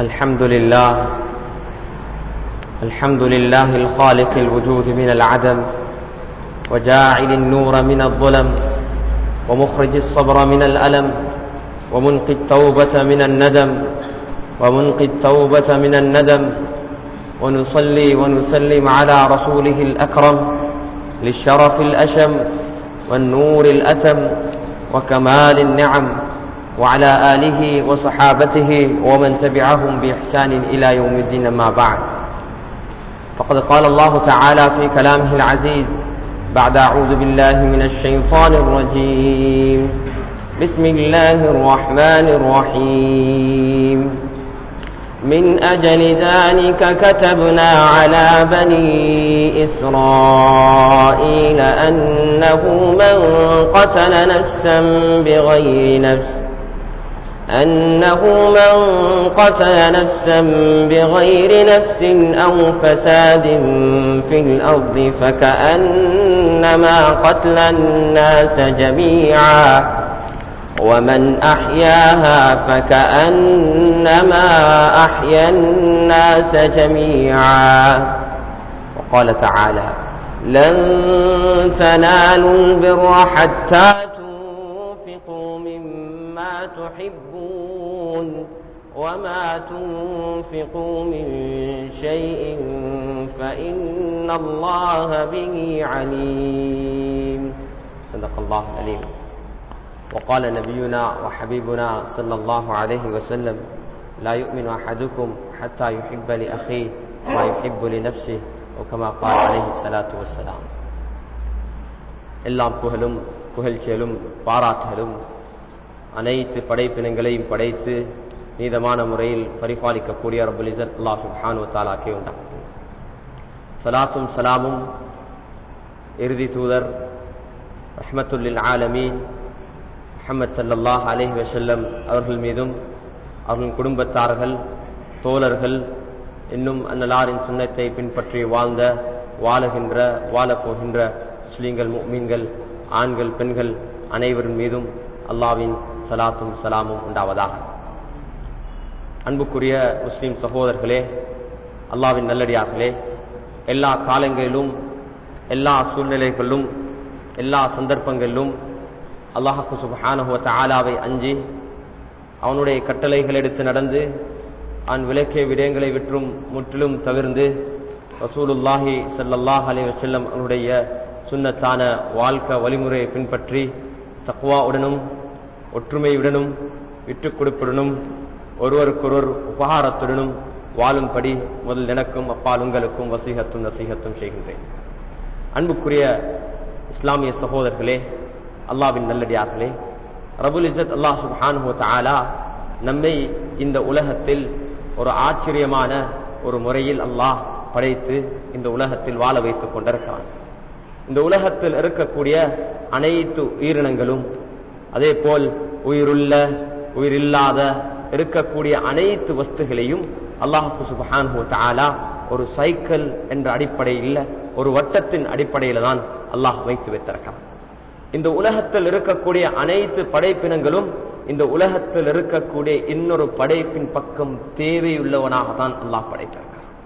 الحمد لله الحمد لله الخالق الوجود من العدم وجاعل النور من الظلم ومخرج الصبر من الألم ومنقي التوبة من الندم ومنقي التوبة من الندم ونصلي ونسلم على رسوله الأكرم للشرف الأشم والنور الأتم وكمال النعم وعلى آله وصحابته ومن تبعهم بإحسان إلى يوم الدين ما بعد فقد قال الله تعالى في كلامه العزيز بعد أعوذ بالله من الشيطان الرجيم بسم الله الرحمن الرحيم من أجل ذلك كتبنا على بني إسرائيل أنه من قتل نفسا بغير نفس أنه من قتل نفسا بغير نفس أو فساد في الأرض فكأنما قتل الناس جميعا ومن أحياها فكأنما أحيا الناس جميعا وقال تعالى لن تنالوا البر حتى تنفقوا مما تحبون وما تنفقوا من شيء فإن الله به عليم صدق الله العليم وقال نبينا وحبيبنا صلى الله عليه وسلم لا يؤمن أحدكم حتى يحب لأخيه ما يحب لنفسه وكما قال عليه الصلاة والسلام எல்லாம் புகழும் புகழ்ச்சியலும் பாராட்டுகளும் அனைத்து படைப்பினங்களையும் படைத்து நீதமான முறையில் பரிபாலிக்கக்கூடிய ரபுல் இசத் அல்லா சுஹானு தாலாக்கே உண்டாம் சலாத்தும் சலாமும் இறுதி தூதர் ரஹமத்துல்லில் ஆலமீன் முகமது சல்லாஹ் அலேஹி வசல்லம் அவர்கள் மீதும் அவர்களின் குடும்பத்தார்கள் தோழர்கள் இன்னும் அன்னலாரின் சுண்ணத்தை பின்பற்றி வாழ்ந்த வாழுகின்ற வாழப்போகின்ற முஸ்லீம்கள் மீன்கள் ஆண்கள் பெண்கள் அனைவரின் மீதும் அல்லாவின் சலாத்தும் சலாமும் உண்டாவதாக அன்புக்குரிய முஸ்லீம் சகோதரர்களே அல்லாவின் நல்லடியார்களே எல்லா காலங்களிலும் எல்லா சூழ்நிலைகளிலும் எல்லா சந்தர்ப்பங்களிலும் அல்லாஹு சுபஹானஹுவ தாலாவை அஞ்சி அவனுடைய கட்டளைகள் எடுத்து நடந்து அவன் விளக்கிய விடயங்களை விற்றும் முற்றிலும் தவிர்ந்து ரசூலுல்லாஹி சல்லாஹ் அலி வசல்லம் அவனுடைய சுண்ணத்தான வாழ்க்கை வழிமுறையை பின்பற்றி தக்குவாவுடனும் ஒற்றுமையுடனும் விட்டுக் கொடுப்புடனும் ஒருவருக்கொருவர் உபகாரத்துடனும் வாழும்படி முதல் எனக்கும் அப்பால் உங்களுக்கும் வசீகத்தும் நசீகத்தும் செய்கின்றேன் அன்புக்குரிய இஸ்லாமிய சகோதரர்களே அல்லாவின் நல்லடியார்களே ரபுல் இசத் அல்லாஹ் சுபானு தாலா நம்மை இந்த உலகத்தில் ஒரு ஆச்சரியமான ஒரு முறையில் அல்லாஹ் படைத்து இந்த உலகத்தில் வாழ வைத்துக் கொண்டிருக்கிறான் இந்த உலகத்தில் இருக்கக்கூடிய அனைத்து உயிரினங்களும் அதே போல் உயிருள்ள உயிரில்லாத இருக்கக்கூடிய அனைத்து வஸ்துகளையும் அல்லாஹு சுபஹானு தாலா ஒரு சைக்கிள் என்ற அடிப்படையில் ஒரு வட்டத்தின் அடிப்படையில் தான் அல்லாஹ் வைத்து வைத்திருக்கிறான் இந்த உலகத்தில் இருக்கக்கூடிய அனைத்து படைப்பினங்களும் இந்த உலகத்தில் இருக்கக்கூடிய இன்னொரு படைப்பின் பக்கம் தேவையுள்ளவனாகத்தான் அல்லாஹ் படைத்திருக்கிறான்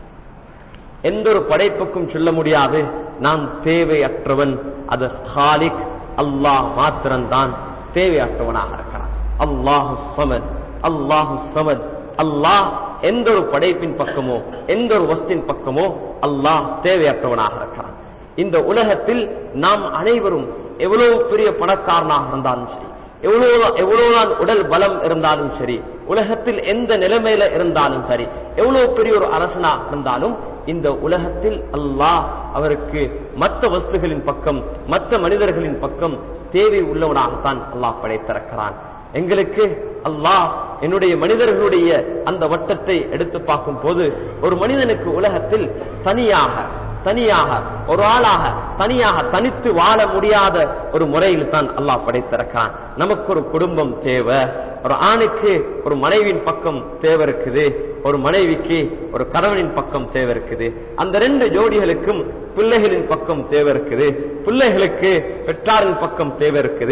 எந்த ஒரு படைப்புக்கும் சொல்ல முடியாது நான் தேவையற்றவன் அது ஹாலிக் அல்லாஹ் மாத்திரம்தான் தேவையற்றவனாக இருக்கிறான் அல்லாஹு சமத் அல்லாஹு சமத் அல்லாஹ் எந்த ஒரு படைப்பின் பக்கமோ எந்த ஒரு வஸ்தின் பக்கமோ அல்லாஹ் தேவையற்றவனாக இருக்கிறான் இந்த உலகத்தில் நாம் அனைவரும் எவ்வளவு பெரிய பணக்காரனாக இருந்தாலும் சரி எவ்வளவு எவ்வளவுதான் உடல் பலம் இருந்தாலும் சரி உலகத்தில் எந்த நிலைமையில இருந்தாலும் சரி எவ்வளவு பெரிய ஒரு அரசனாக இருந்தாலும் இந்த உலகத்தில் அல்லாஹ் அவருக்கு மற்ற வஸ்துகளின் பக்கம் மற்ற மனிதர்களின் பக்கம் தேவை உள்ளவனாகத்தான் அல்லாஹ் படைத்திருக்கிறான் எங்களுக்கு அல்லாஹ் என்னுடைய மனிதர்களுடைய அந்த வட்டத்தை எடுத்து பார்க்கும் போது ஒரு மனிதனுக்கு உலகத்தில் தனியாக தனியாக ஒரு ஆளாக தனியாக தனித்து வாழ முடியாத ஒரு முறையில் தான் அல்லாஹ் படைத்திருக்கான் நமக்கு ஒரு குடும்பம் தேவை ஒரு ஆணுக்கு ஒரு மனைவியின் பக்கம் தேவை இருக்குது ஒரு மனைவிக்கு ஒரு கணவனின் பக்கம் தேவை இருக்குது அந்த ரெண்டு ஜோடிகளுக்கும் பிள்ளைகளின் பக்கம் தேவை இருக்குது பிள்ளைகளுக்கு பெற்றாரின் பக்கம் தேவை இருக்குது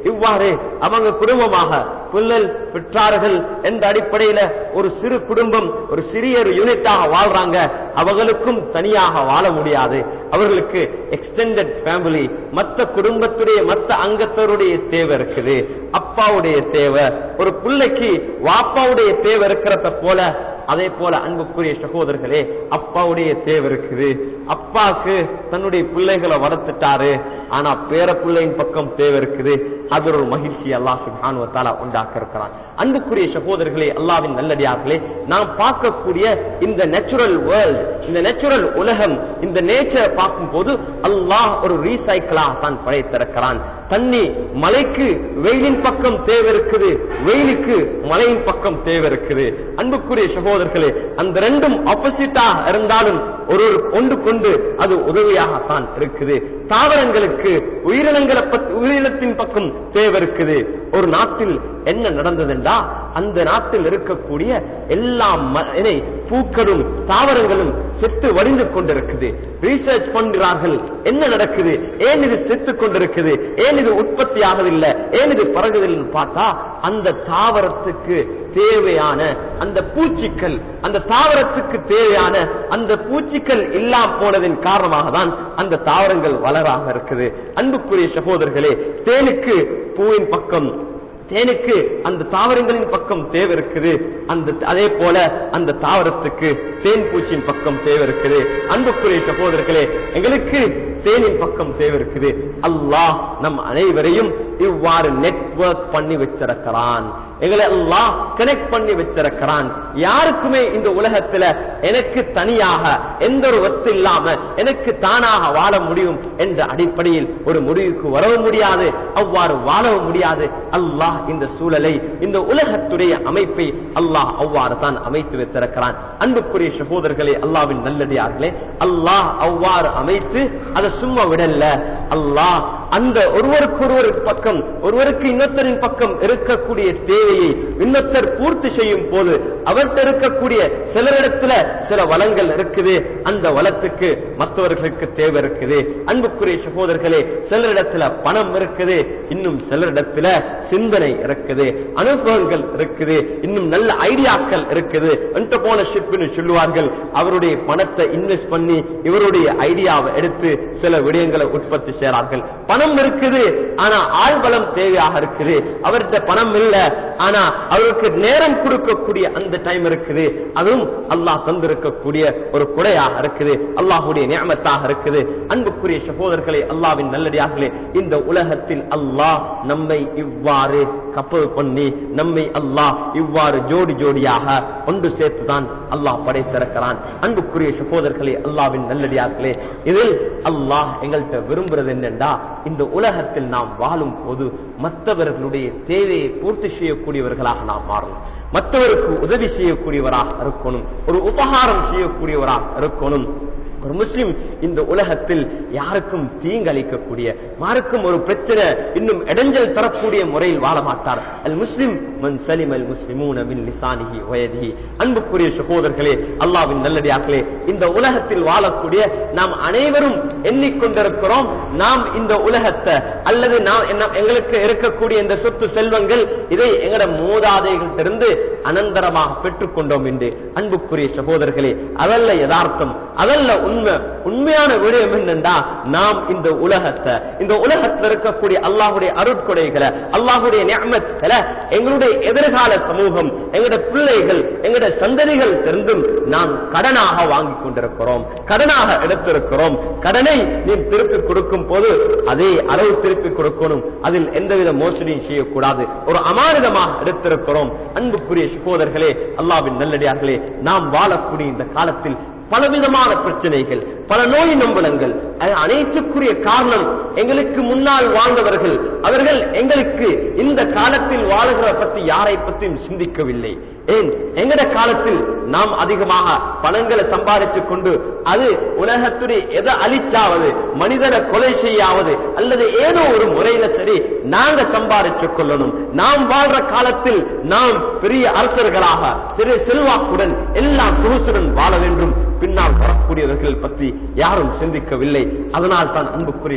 இவ்வாறு அவங்க குடும்பமாக புல்லல் பெற்றார்கள் என்ற அடிப்படையில ஒரு சிறு குடும்பம் ஒரு சிறிய ஒரு யூனிட்டாக வாழ்றாங்க அவர்களுக்கும் தனியாக வாழ முடியாது அவர்களுக்கு எக்ஸ்டெண்டட் ஃபேமிலி மத்த குடும்பத்துடைய மத்த அங்கத்தருடைய தேவை இருக்குது அப்பாவுடைய தேவை ஒரு பிள்ளைக்கு வாப்பாவுடைய தேவை இருக்கிறத போல அதே போல அன்புக்குரிய சகோதரர்களே அப்பாவுடைய தேவை இருக்குது அப்பாவுக்கு தன்னுடைய பிள்ளைகளை வளர்த்துட்டாரு ஆனா பேர பிள்ளையின் பக்கம் தேவை இருக்குது அது ஒரு மகிழ்ச்சி அல்லாஹ் சுப்ஹானு வத்தாலா உண்டாக்க இருக்கிறான் அன்புக்குரிய சகோதரர்களே அல்லாவின் நல்லடியார்களே நாம் பார்க்கக்கூடிய இந்த நேச்சுரல் வேர்ல்ட் இந்த நேச்சுரல் உலகம் இந்த நேச்சரை பார்க்கும் போது அல்லாஹ் ஒரு ரீசைக்கிளாக தான் படைத்திருக்கிறான் தண்ணி மலைக்கு வெயிலின் பக்கம் தேவை இருக்குது வெயிலுக்கு மலையின் பக்கம் தேவை இருக்குது அன்புக்குரிய சகோதரர்களே அந்த ரெண்டும் ஆப்போசிட்டா இருந்தாலும் ஒரு ஒரு ஒன்று கொண்டு அது உதவியாகத்தான் இருக்குது தாவரங்களுக்கு உயிரினங்களை பத்தி- உயிரினத்தின் பக்கம் தேவை இருக்குது ஒரு நாட்டில் என்ன நடந்ததுண்டா அந்த நாட்டில் இருக்கக்கூடிய எல்லா ம- இதை, பூக்களும் தாவரங்களும் செத்து வடிந்து கொண்டிருக்குது ரீசர்ச் பண்கிறார்கள் என்ன நடக்குது ஏன் இது செத்து கொண்டிருக்குது ஏன் இது உற்பத்தி ஆகவில்லை ஏன் இது பறகுதில்லை பார்த்தா அந்த தாவரத்துக்கு தேவையான அந்த பூச்சிக்கள் அந்த தாவரத்துக்கு தேவையான அந்த பூச்சிக்கள் இல்லாம போனதின் காரணமாக தான் அந்த தாவரங்கள் வளராக இருக்குது அன்புக்குரிய சகோதரர்களே தேனுக்கு பூவின் பக்கம் தேனுக்கு அந்த தாவரங்களின் பக்கம் தேவை இருக்குது அந்த அதே போல அந்த தாவரத்துக்கு தேன் பூச்சியின் பக்கம் தேவை இருக்குது அன்புக்குரிய சகோதரர்களே எங்களுக்கு தேனின் பக்கம் தேவை இருக்குது அல்லாஹ் நம் அனைவரையும் இவ்வாறு நெட்வொர்க் பண்ணி வச்சிருக்கிறான் எங்களை எல்லாம் கனெக்ட் பண்ணி வச்சிருக்கிறான் யாருக்குமே இந்த உலகத்துல எனக்கு தனியாக எந்த ஒரு வஸ்து இல்லாம எனக்கு தானாக வாழ முடியும் என்ற அடிப்படையில் ஒரு முடிவுக்கு வரவும் முடியாது அவ்வாறு வாழவும் முடியாது அல்லாஹ் இந்த சூழலை இந்த உலகத்துடைய அமைப்பை அல்லாஹ் அவ்வாறு தான் அமைத்து வைத்திருக்கிறான் அன்புக்குரிய சகோதரர்களே அல்லாவின் நல்லடியார்களே அல்லாஹ் அவ்வாறு அமைத்து அதை சும்மா விடல அல்லாஹ் அந்த ஒருவருக்கொருவர் பக்கம் ஒருவருக்கு இன்னொருத்தரின் பக்கம் இருக்கக்கூடிய தேவையை இன்னொருத்தர் பூர்த்தி செய்யும் போது அவர்கிட்ட இருக்கக்கூடிய சிலரிடத்துல சில வளங்கள் இருக்குது அந்த வளத்துக்கு மற்றவர்களுக்கு தேவை இருக்குது அன்புக்குரிய சகோதரர்களே சிலரிடத்துல பணம் இருக்குது இன்னும் சிலரிடத்துல சிந்தனை இருக்குது அனுபவங்கள் இருக்குது இன்னும் நல்ல ஐடியாக்கள் இருக்குது என்டர்பிரினர்ஷிப்னு சொல்லுவார்கள் அவருடைய பணத்தை இன்வெஸ்ட் பண்ணி இவருடைய ஐடியாவை எடுத்து சில விடயங்களை உற்பத்தி செய்றார்கள் பணம் இருக்குது ஆனா ஆள் பலம் தேவையாக இருக்குது அவர்கிட்ட பணம் இல்ல ஆனா அவருக்கு நேரம் கொடுக்கக்கூடிய அந்த டைம் இருக்குது அதுவும் அல்லாஹ் தந்திருக்கக்கூடிய ஒரு குடையாக இருக்குது அல்லாஹுடைய நியமத்தாக இருக்குது அன்புக்குரிய சகோதரர்களே அல்லாவின் நல்லடியார்களே இந்த உலகத்தில் அல்லாஹ் நம்மை இவ்வாறு கப்பல் பண்ணி நம்மை அல்லாஹ் இவ்வாறு ஜோடி ஜோடியாக ஒன்று சேர்த்துதான் அல்லாஹ் படைத்திருக்கிறான் அன்புக்குரிய சகோதரர்களே அல்லாவின் நல்லடியார்களே இதில் அல்லாஹ் எங்கள்கிட்ட விரும்புறது என்னென்றா இந்த உலகத்தில் நாம் வாழும் போது மற்றவர்களுடைய தேவையை பூர்த்தி செய்யக்கூடியவர்களாக நாம் மாறணும் மற்றவருக்கு உதவி செய்யக்கூடியவராக இருக்கணும் ஒரு உபகாரம் செய்யக்கூடியவராக இருக்கணும் ஒரு முஸ்லிம் இந்த உலகத்தில் யாருக்கும் தீங்களிக்கக்கூடிய யாருக்கும் ஒரு பிரச்சனை இன்னும் இடைஞ்சல் தரக்கூடிய முறையில் வாழ மாட்டார் அல் முஸ்லிம் மன் சலிம் அல் முஸ்லிமூன மின் லிசானிஹி வயதிஹி அன்புக்குரிய சகோதரர்களே அல்லாஹ்வின் நல்லடியார்களே இந்த உலகத்தில் வாழக்கூடிய நாம் அனைவரும் எண்ணிக்கொண்டிருக்கிறோம் நாம் இந்த உலகத்தை அல்லது நாம் என்ன- எங்களுக்கு இருக்கக்கூடிய இந்த சொத்து செல்வங்கள் இதை எங்கட மூதாதைகளிடமிருந்து அனந்தரமாக பெற்றுக்கொண்டோம் என்று அன்புக்குரிய சகோதரர்களே அதல்ல யதார்த்தம் அதல்ல உண்மை உண்மையான விடயம் என்னண்டா நாம் இந்த உலகத்தை இந்த உலகத்தில் இருக்கக்கூடிய அல்லாஹுடைய அருட்கொடைகளை அல்லாஹுடைய நியமத்துகளை எங்களுடைய எதிர்கால சமூகம் எங்களுடைய பிள்ளைகள் எங்களுடைய சந்ததிகள் தெரிந்தும் நாம் கடனாக வாங்கிக் கொண்டிருக்கிறோம் கடனாக எடுத்திருக்கிறோம் கடனை நீ திருப்பி கொடுக்கும் போது அதே அளவு திருப்பி கொடுக்கணும் அதில் எந்தவித மோசடியும் செய்யக்கூடாது ஒரு அமானிதமாக எடுத்திருக்கிறோம் அன்புக்குரிய சகோதரர்களே அல்லாவின் நல்லடியார்களே நாம் வாழக்கூடிய இந்த காலத்தில் பலவிதமான பிரச்சனைகள் பல நோய் நம்பலங்கள் அது அனைத்துக்குரிய காரணம் எங்களுக்கு முன்னால் வாழ்ந்தவர்கள் அவர்கள் எங்களுக்கு இந்த காலத்தில் வாழுகிற பத்தி யாரை பற்றியும் சிந்திக்கவில்லை ஏன் எங்கட காலத்தில் நாம் அதிகமாக பணங்களை சம்பாதித்துக் கொண்டு அது உலகத்துடைய எதை அழிச்சாவது மனிதனை கொலை செய்யாவது அல்லது ஏதோ ஒரு முறையில சரி நாங்க சம்பாதித்துக் கொள்ளணும் நாம் வாழ்ற காலத்தில் நாம் பெரிய அரசர்களாக சிறு செல்வாக்குடன் எல்லாம் சொகுசுடன் வாழ வேண்டும் பின்னால் வரக்கூடியவர்கள் பற்றி யாரும் சிந்திக்கவில்லை அதனால் தான் அன்புக்குரிய சகோதரர்கள்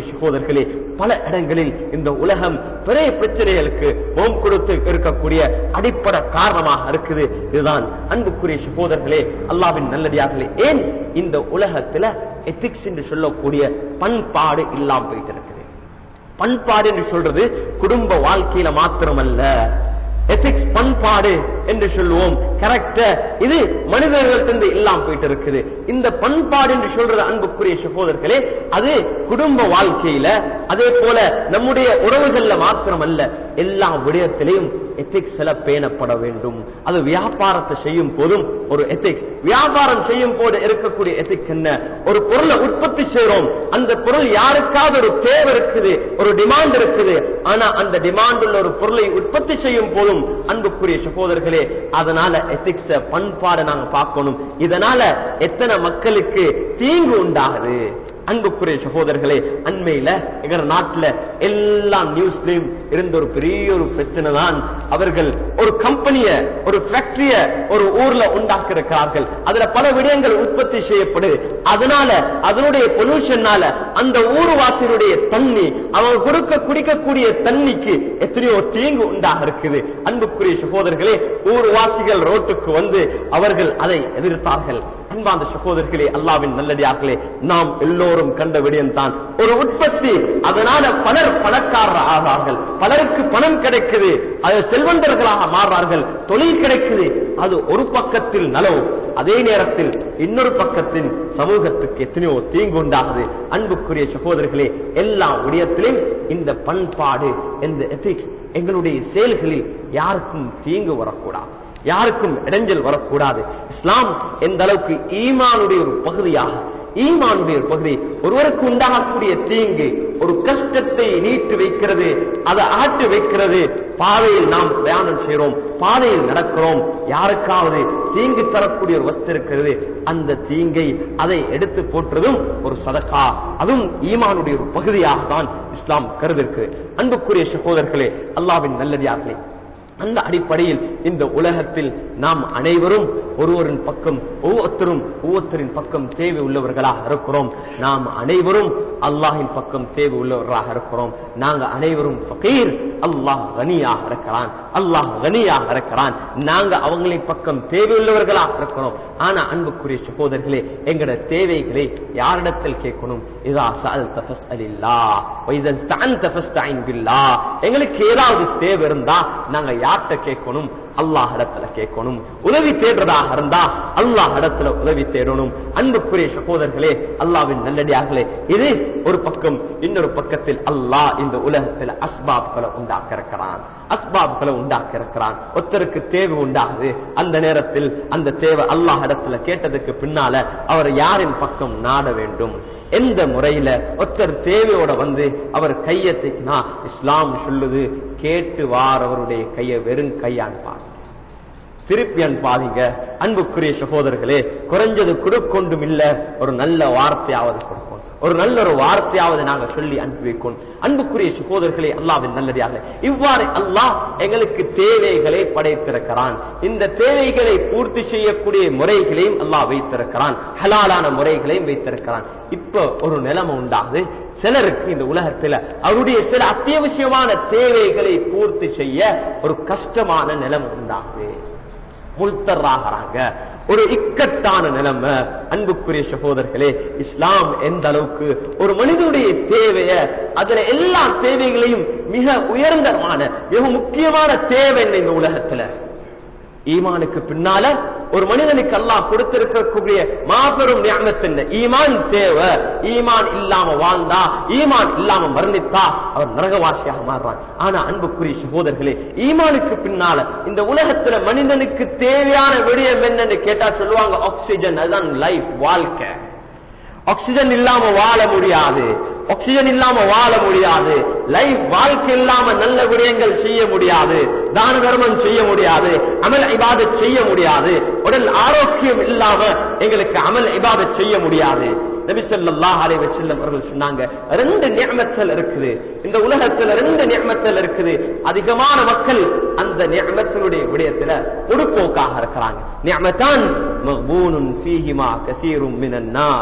சகோதரர்களே பல இடங்களில் இந்த உலகம் பெரிய பிரச்சனைகளுக்கு முகம் கொடுத்து இருக்கக்கூடிய அடிப்படை காரணமாக இருக்குது இதுதான் அன்புக்குரிய சகோதரர்களே அல்லாவின் நல்லடியார்களே ஏன் இந்த உலகத்துல எத்திக்ஸ் என்று சொல்லக்கூடிய பண்பாடு இல்லாம போயிட்டு இருக்குது பண்பாடு என்று சொல்றது குடும்ப வாழ்க்கையில மாத்திரமல்ல எத்திக்ஸ் பண்பாடு என்று சொல்லுவோம் கரெக்டா இது மனிதர்கள்ட்ட இல்லாம போயிட்டு இருக்குது இந்த பண்பாடு என்று சொல்றது அன்புக்குரிய சகோதரர்களே அது குடும்ப வாழ்க்கையில அதே போல நம்முடைய உறவுகள்ல மாத்திரமல்ல எல்லா விடயத்திலையும் எத்திக்ஸ் பேணப்பட வேண்டும் அது வியாபாரத்தை செய்யும் போதும் ஒரு எத்திக்ஸ் வியாபாரம் செய்யும் போது இருக்கக்கூடிய எத்திக் என்ன ஒரு பொருளை உற்பத்தி செய்யறோம் அந்த பொருள் யாருக்காவது ஒரு தேவை இருக்குது ஒரு டிமாண்ட் இருக்குது ஆனா அந்த டிமாண்ட் உள்ள ஒரு பொருளை உற்பத்தி செய்யும் போதும் அன்புக்குரிய சகோதரர்களே அதனால எத்திக்ஸ பண்பாடு நாங்க பார்க்கணும் இதனால எத்தனை மக்களுக்கு தீங்கு உண்டாகுது அன்புக்குரிய சகோதரர்களே அண்மையில எங்க நாட்டுல எல்லா நியூஸ்லயும் இருந்த ஒரு பெரிய ஒரு பிரச்சனை தான் அவர்கள் ஒரு கம்பெனிய ஒரு ஃபேக்டரிய ஒரு ஊர்ல உண்டாக்கி இருக்கிறார்கள் அதுல பல விடயங்கள் உற்பத்தி செய்யப்படுது அதனால அதனுடைய பொல்யூஷனால அந்த ஊர்வாசியினுடைய தண்ணி அவங்க கொடுக்க குடிக்கக்கூடிய தண்ணிக்கு எத்தனையோ தீங்கு உண்டாக இருக்குது அன்புக்குரிய சகோதரர்களே ஊர்வாசிகள் ரோட்டுக்கு வந்து அவர்கள் அதை எதிர்த்தார்கள் அன்பாந்த சகோதரர்களே அல்லாவின் நல்லடியார்களே நாம் எல்லோரும் கண்ட விடயம் தான் ஒரு உற்பத்தி அதனால பலர் பணக்காரர் ஆகிறார்கள் பலருக்கு பணம் கிடைக்குது அது செல்வந்தர்களாக மாறுறார்கள் தொழில் கிடைக்குது அது ஒரு பக்கத்தில் நலவு அதே நேரத்தில் இன்னொரு பக்கத்தில் சமூகத்துக்கு எத்தனையோ தீங்கு உண்டாகுது அன்புக்குரிய சகோதரர்களே எல்லா விடயத்திலும் இந்த பண்பாடு இந்த எத்திக்ஸ் எங்களுடைய செயல்களில் யாருக்கும் தீங்கு வரக்கூடாது யாருக்கும் இடைஞ்சல் வரக்கூடாது இஸ்லாம் எந்த அளவுக்கு ஈமானுடைய ஒரு பகுதியாக ஈமானுடைய ஒரு பகுதி ஒருவருக்கு உண்டாகக்கூடிய தீங்கு ஒரு கஷ்டத்தை நீட்டு வைக்கிறது அதை ஆட்டு வைக்கிறது பாதையில் நாம் பிரயாணம் செய்கிறோம் பாதையில் நடக்கிறோம் யாருக்காவது தீங்கு தரக்கூடிய ஒரு வஸ்து இருக்கிறது அந்த தீங்கை அதை எடுத்து போற்றதும் ஒரு சதக்கா அதுவும் ஈமானுடைய ஒரு பகுதியாக தான் இஸ்லாம் கருதிருக்கு அன்புக்குரிய சகோதரர்களே அல்லாவின் நல்லடியார்களே அந்த அடிப்படையில் இந்த உலகத்தில் நாம் அனைவரும் ஒருவரின் பக்கம் ஒவ்வொருத்தரும் ஒவ்வொருத்தரின் பக்கம் தேவை உள்ளவர்களாக இருக்கிறோம் நாம் அனைவரும் அல்லாஹின் பக்கம் தேவை உள்ளவர்களாக இருக்கிறோம் நாங்க அனைவரும் ஃபகீர் அல்லாஹ் கனியாக இருக்கிறான் அல்லாஹ் கனியாக இருக்கிறான் நாங்க அவங்களின் பக்கம் தேவை உள்ளவர்களாக இருக்கிறோம் ஆனா அன்புக்குரிய சகோதரர்களே எங்கட தேவைகளை யாரிடத்தில் கேட்கணும் இதா சஅல் தஃபஸ் அலில்லா வைதன் ஸ்தான் தஃபஸ் பில்லா எங்களுக்கு ஏதாவது தேவை இருந்தா நாங்க யார்கிட்ட கேட்கணும் அல்லாஹ் இடத்துல கேட்கணும் உதவி தேடுறதாக இருந்தா அல்லாஹ் இடத்துல உதவி தேடணும் அன்புக்குரிய சகோதரர்களே அல்லாவின் நல்லடியார்களே இது ஒரு பக்கம் இன்னொரு பக்கத்தில் அல்லாஹ் இந்த உலகத்தில் அஸ்பாப்களை உண்டாக்க இருக்கிறான் அஸ்பாப்களை உண்டாக்க இருக்கிறான் ஒருத்தருக்கு தேவை உண்டாகுது அந்த நேரத்தில் அந்த தேவை அல்லாஹ் இடத்துல கேட்டதுக்கு பின்னால அவர் யாரின் பக்கம் நாட வேண்டும் எந்த முறையில ஒருத்தர் தேவையோட வந்து அவர் கையத்தைக்குனா இஸ்லாம் சொல்லுது கேட்டு வாரவருடைய கையை வெறும் கையான்பார் திருப்பி அனுப்பாதீங்க அன்புக்குரிய சகோதரர்களே குறைஞ்சது கொடுக்கொண்டும் இல்ல ஒரு நல்ல வார்த்தையாவது கொடுக்கும் ஒரு நல்ல ஒரு வார்த்தையாவது நாங்க சொல்லி அனுப்பி வைக்கணும் அன்புக்குரிய சகோதரர்களே அல்லாவின் நல்லடியாக இவ்வாறு அல்லாஹ் எங்களுக்கு தேவைகளை படைத்திருக்கிறான் இந்த தேவைகளை பூர்த்தி செய்யக்கூடிய முறைகளையும் அல்லாஹ் வைத்திருக்கிறான் ஹலாலான முறைகளையும் வைத்திருக்கிறான் இப்ப ஒரு நிலைமை உண்டாகுது சிலருக்கு இந்த உலகத்துல அவருடைய சில அத்தியாவசியமான தேவைகளை பூர்த்தி செய்ய ஒரு கஷ்டமான நிலைமை உண்டாகுது முல்தர்றாகிறாங்க ஒரு இக்கட்டான நிலைமை அன்புக்குரிய சகோதரர்களே இஸ்லாம் எந்த அளவுக்கு ஒரு மனிதனுடைய தேவைய அதுல எல்லா தேவைகளையும் மிக உயர்ந்தமான மிக முக்கியமான தேவை என்ன இந்த உலகத்துல ஈமானுக்கு பின்னால ஒரு மனிதனுக்கு அல்லாஹ் கொடுத்திருக்கக்கூடிய மாபெரும் ஞானத்தின் ஈமான் தேவை ஈமான் இல்லாம வாழ்ந்தா ஈமான் இல்லாம மரணித்தா அவர் நரகவாசியாக மாறுறான் ஆனா அன்புக்குரிய சகோதரர்களே ஈமானுக்கு பின்னால இந்த உலகத்துல மனிதனுக்கு தேவையான விடயம் என்னன்னு கேட்டா சொல்லுவாங்க ஆக்சிஜன் அதுதான் லைஃப் வாழ்க்கை ஆக்சிஜன் இல்லாம வாழ முடியாது ஆக்சிஜன் இல்லாம வாழ முடியாது லைஃப் வாழ்க்கை இல்லாம நல்ல விடயங்கள் செய்ய முடியாது தான தர்மம் செய்ய முடியாது அமல் இபாதத் செய்ய முடியாது உடல் ஆரோக்கியம் இல்லாம எங்களுக்கு அமல் இபாதத் செய்ய முடியாது நபி ஸல்லல்லாஹு அலைஹி வஸல்லம் அவர்கள் சொன்னாங்க ரெண்டு நிஅமத்தல் இருக்குது இந்த உலகத்துல ரெண்டு நிஅமத்தல் இருக்குது அதிகமான மக்கள் அந்த நிஅமத்தினுடைய விடயத்துல பொடுப்போக்காக இருக்கிறாங்க நிஅமத்தான் மக்பூனுன் ஃபீஹிமா கஸீரும் மினன் நாஸ்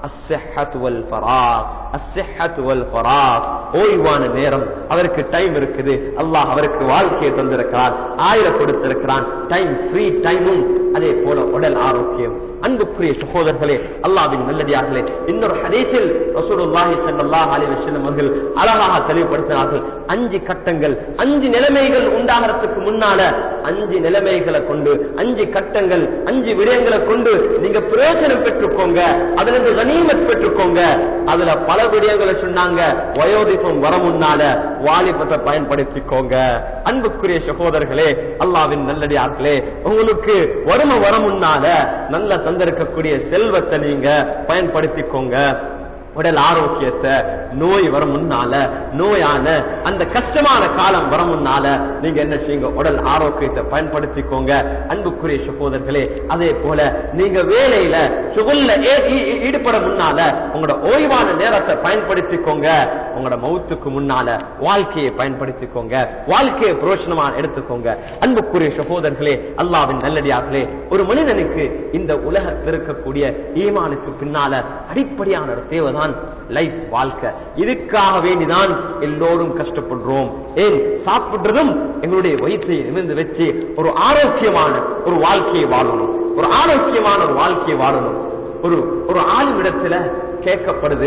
அஸ்ஸஹத் வல் ஃபராக் அஸ்ஸஹத் வல் ஃபராக் ஓய்வான நேரம் அவருக்கு டைம் இருக்குது அல்லாஹ் அவருக்கு வாழ்க்கையை தந்திருக்கிறான் ஆயிரம் கொடுத்திருக்கிறான் டைம் ஃப்ரீ டைமும் அதே போல உடல் ஆரோக்கியம் அன்புக்குரிய சகோதரர்களே அல்லாஹ்வின் நல்லடியார்களே இன்னொரு ஹதீஸில் ரசூலுல்லாஹி ஸல்லல்லாஹு அலைஹி வஸல்லம் அவர்கள் அழகாக தெளிவுபடுத்தினார்கள் அஞ்சு கட்டங்கள் அஞ்சு நிலைமைகள் உண்டாகிறதுக்கு முன்னால அஞ்சு நிலைமைகளை கொண்டு அஞ்சு கட்டங்கள் அஞ்சு விடயங்களை கொண்டு நீங்க பிரயோஜனம் பெற்றுக்கோங்க அதுல இருந்து கனிமத் பெற்றுக்கோங்க அதுல பல விடயங்களை சொன்னாங்க வயோதிபம் வர முன்னால வாலிபத்தை பயன்படுத்திக்கோங்க அன்புக்குரிய சகோதரர்களே அல்லாவின் நல்லடியார்களே உங்களுக்கு வறுமை வர முன்னால நல்ல தந்திருக்கக்கூடிய செல்வத்தை நீங்க பயன்படுத்திக்கோங்க உடல் ஆரோக்கியத்தை நோய் வர முன்னால நோயான அந்த கஷ்டமான காலம் வர முன்னால நீங்க என்ன செய்யுங்க உடல் ஆரோக்கியத்தை பயன்படுத்திக்கோங்க அன்புக்குரிய சகோதரர்களே அதே போல நீங்க வேலையில சுகல்ல ஈடுபட முன்னால உங்களோட ஓய்வான நேரத்தை பயன்படுத்திக்கோங்க உங்களோட மௌத்துக்கு முன்னால வாழ்க்கையை பயன்படுத்திக்கோங்க வாழ்க்கையை புரோஷனமா எடுத்துக்கோங்க அன்புக்குரிய சகோதரர்களே அல்லாவின் நல்லடியார்களே ஒரு மனிதனுக்கு இந்த உலகத்தில் இருக்கக்கூடிய ஈமானுக்கு பின்னால அடிப்படையான ஒரு தேவைதான் லைஃப் வாழ்க்கை இதுக்காக வேண்டிதான் எல்லோரும் கஷ்டப்படுறோம் ஏன் சாப்பிடுறதும் எங்களுடைய வயிற்றை நிமிர்ந்து வச்சு ஒரு ஆரோக்கியமான ஒரு வாழ்க்கையை வாழணும் ஒரு ஆரோக்கியமான ஒரு வாழ்க்கையை வாழணும் ஒரு ஒரு ஆளுமிடத்துல கேட்கப்படுது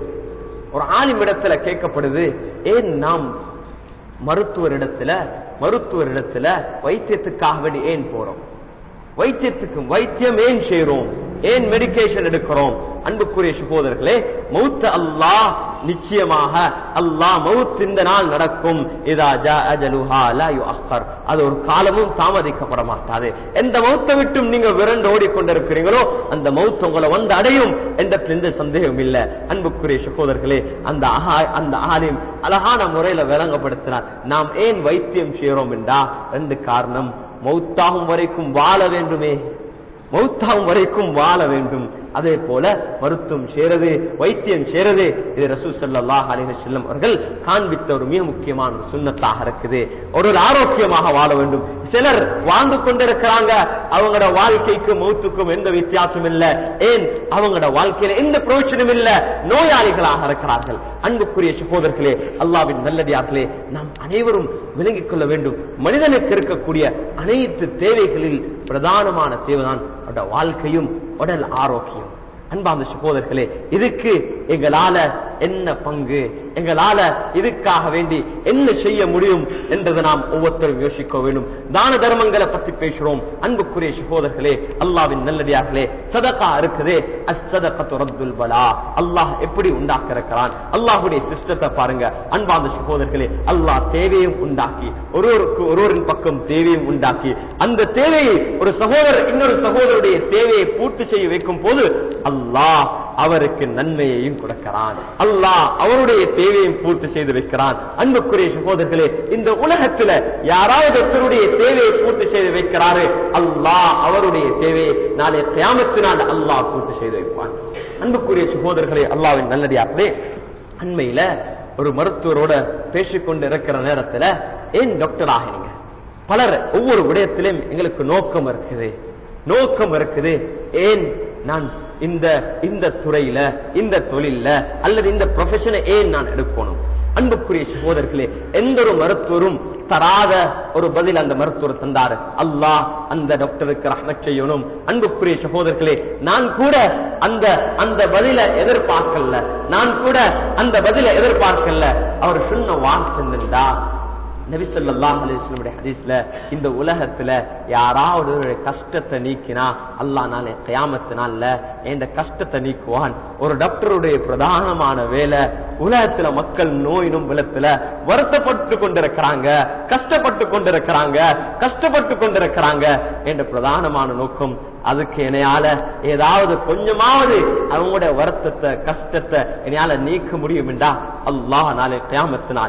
ஒரு ஆளுமிடத்துல கேட்கப்படுது ஏன் நாம் மருத்துவரிடத்துல மருத்துவரிடத்துல வைத்தியத்துக்காக வேண்டி ஏன் போறோம் வைத்தியத்துக்கு வைத்தியம் ஏன் செய்யறோம் ஏன் மெடிக்கேஷன் எடுக்கிறோம் அன்புக்குரிய சகோதரர்களே மௌத்த அல்லாஹ் நிச்சயமாக அல்லாஹ் மவுத் இந்த நாள் நடக்கும் இதா ஜா அஜலுஹா லா யுஅக்கர் அது ஒரு காலமும் தாமதிக்கப்பட மாட்டாது எந்த மௌத்தை விட்டும் நீங்க விரண்டு ஓடிக்கொண்டிருக்கிறீங்களோ அந்த மௌத் உங்களை வந்து அடையும் என்ற எந்த சந்தேகம் இல்லை அன்புக்குரிய சகோதரர்களே அந்த ஆஹா- அந்த ஆலிம் அழகான முறையில விளங்கப்படுத்தினார் நாம் ஏன் வைத்தியம் செய்யறோம் என்றா ரெண்டு காரணம் மௌத்தாகும் வரைக்கும் வாழ வேண்டுமே மௌத்தாகும் வரைக்கும் வாழ வேண்டும் அதே போல மருத்துவம் சேரது வைத்தியம் சேரது இது ரசூ ஸல்லல்லாஹு அலைஹி வஸல்லம் அவர்கள் காண்பித்த ஒரு மிக முக்கியமான ஒரு சுன்னத்தாக இருக்குது ஒரு ஆரோக்கியமாக வாழ வேண்டும் சிலர் வாழ்ந்து கொண்டிருக்கிறாங்க அவங்களோட வாழ்க்கைக்கு மௌத்துக்கும் எந்த வித்தியாசம் இல்ல ஏன் அவங்களோட வாழ்க்கையில எந்த பிரயோஜனம் இல்ல நோயாளிகளாக இருக்கிறார்கள் அன்புக்குரிய சகோதரர்களே அல்லாவின் நல்லடியார்களே நாம் அனைவரும் விளங்கிக் கொள்ள வேண்டும் மனிதனுக்கு இருக்கக்கூடிய அனைத்து தேவைகளில் பிரதானமான தேவைதான் அவருடைய வாழ்க்கையும் உடல் ஆரோக்கியம் அன்பார்ந்த சகோதரர்களே இதுக்கு எங்களால என்ன பங்கு எங்களால இதுக்காக வேண்டி என்ன செய்ய முடியும் என்றதை நாம் ஒவ்வொருத்தரும் யோசிக்க வேண்டும் தான தர்மங்களை பத்தி பேசுறோம் அன்புக்குரிய சகோதரர்களே அல்லாவின் நல்லடியார்களே சதகா இருக்குதே அஸ்ஸதகத்து ரத்துல் பலா அல்லாஹ் எப்படி உண்டாக்க இருக்கிறான் அல்லாஹ்வுடைய சிஸ்டத்தை பாருங்க அன்பார்ந்த சகோதரர்களே அல்லாஹ் தேவையும் உண்டாக்கி ஒருவருக்கு ஒருவரின் பக்கம் தேவையும் உண்டாக்கி அந்த தேவையை ஒரு சகோதரர் இன்னொரு சகோதரருடைய தேவையை பூர்த்தி செய்ய வைக்கும் போது அல்லாஹ் அவருக்கு நன்மையையும் கொடுக்கிறான் அல்லாஹ் அவருடைய தேவையும் பூர்த்தி செய்து வைக்கிறான் அன்புக்குரிய சகோதரர்களே இந்த உலகத்துல யாராவது ஒருத்தருடைய தேவையை பூர்த்தி செய்து வைக்கிறாரு அல்லாஹ் அவருடைய தேவையை நாளை கியாமத்தினால் அல்லாஹ் பூர்த்தி செய்து வைப்பான் அன்புக்குரிய சகோதரர்களே அல்லாவின் நல்லடியார்களே அண்மையில ஒரு மருத்துவரோட பேசிக்கொண்டு இருக்கிற நேரத்துல ஏன் டாக்டர் ஆகிறீங்க பலர் ஒவ்வொரு விடயத்திலும் எங்களுக்கு நோக்கம் இருக்குது நோக்கம் இருக்குது ஏன் நான் இந்த இந்த துறையில இந்த தொழில்ல அல்லது இந்த ப்ரொஃபஷனை ஏன் நான் எடுக்கணும் அன்புக்குரிய சகோதரர்களே எந்த ஒரு மருத்துவரும் தராத ஒரு பதில் அந்த மருத்துவர் தந்தாரு அல்லாஹ் அந்த டாக்டருக்கு ரஹ்மத் செய்யணும் அன்புக்குரிய சகோதரர்களே நான் கூட அந்த அந்த பதில எதிர்பார்க்கல நான் கூட அந்த பதில எதிர்பார்க்கல அவர் சொன்ன வார்த்தை என்னண்டா நபி ஸல்லல்லாஹு அலைஹி வஸல்லம் ஹதீஸ்ல இந்த உலகத்துல யாராவது ஒரு கஷ்டத்தை நீக்கினா அல்லாஹ் நாளை கியாமத்து நாள்ல இந்த கஷ்டத்தை நீக்குவான் ஒரு டாக்டருடைய பிரதானமான வேலை உலகத்துல மக்கள் நோய் நும்பலத்துல வருத்தப்பட்டு கொண்டிருக்கிறாங்க கஷ்டப்பட்டு கொண்டிருக்கிறாங்க கஷ்டப்பட்டு கொண்டிருக்கிறாங்க என்ற பிரதானமான நோக்கம் அதுக்கு என்னையால ஏதாவது கொஞ்சமாவது அவங்களுடைய வருத்தத்தை கஷ்டத்தை என்னையால நீக்க முடியும் என்றா அல்லாஹ் நாளை கியாமத்து நாள்ல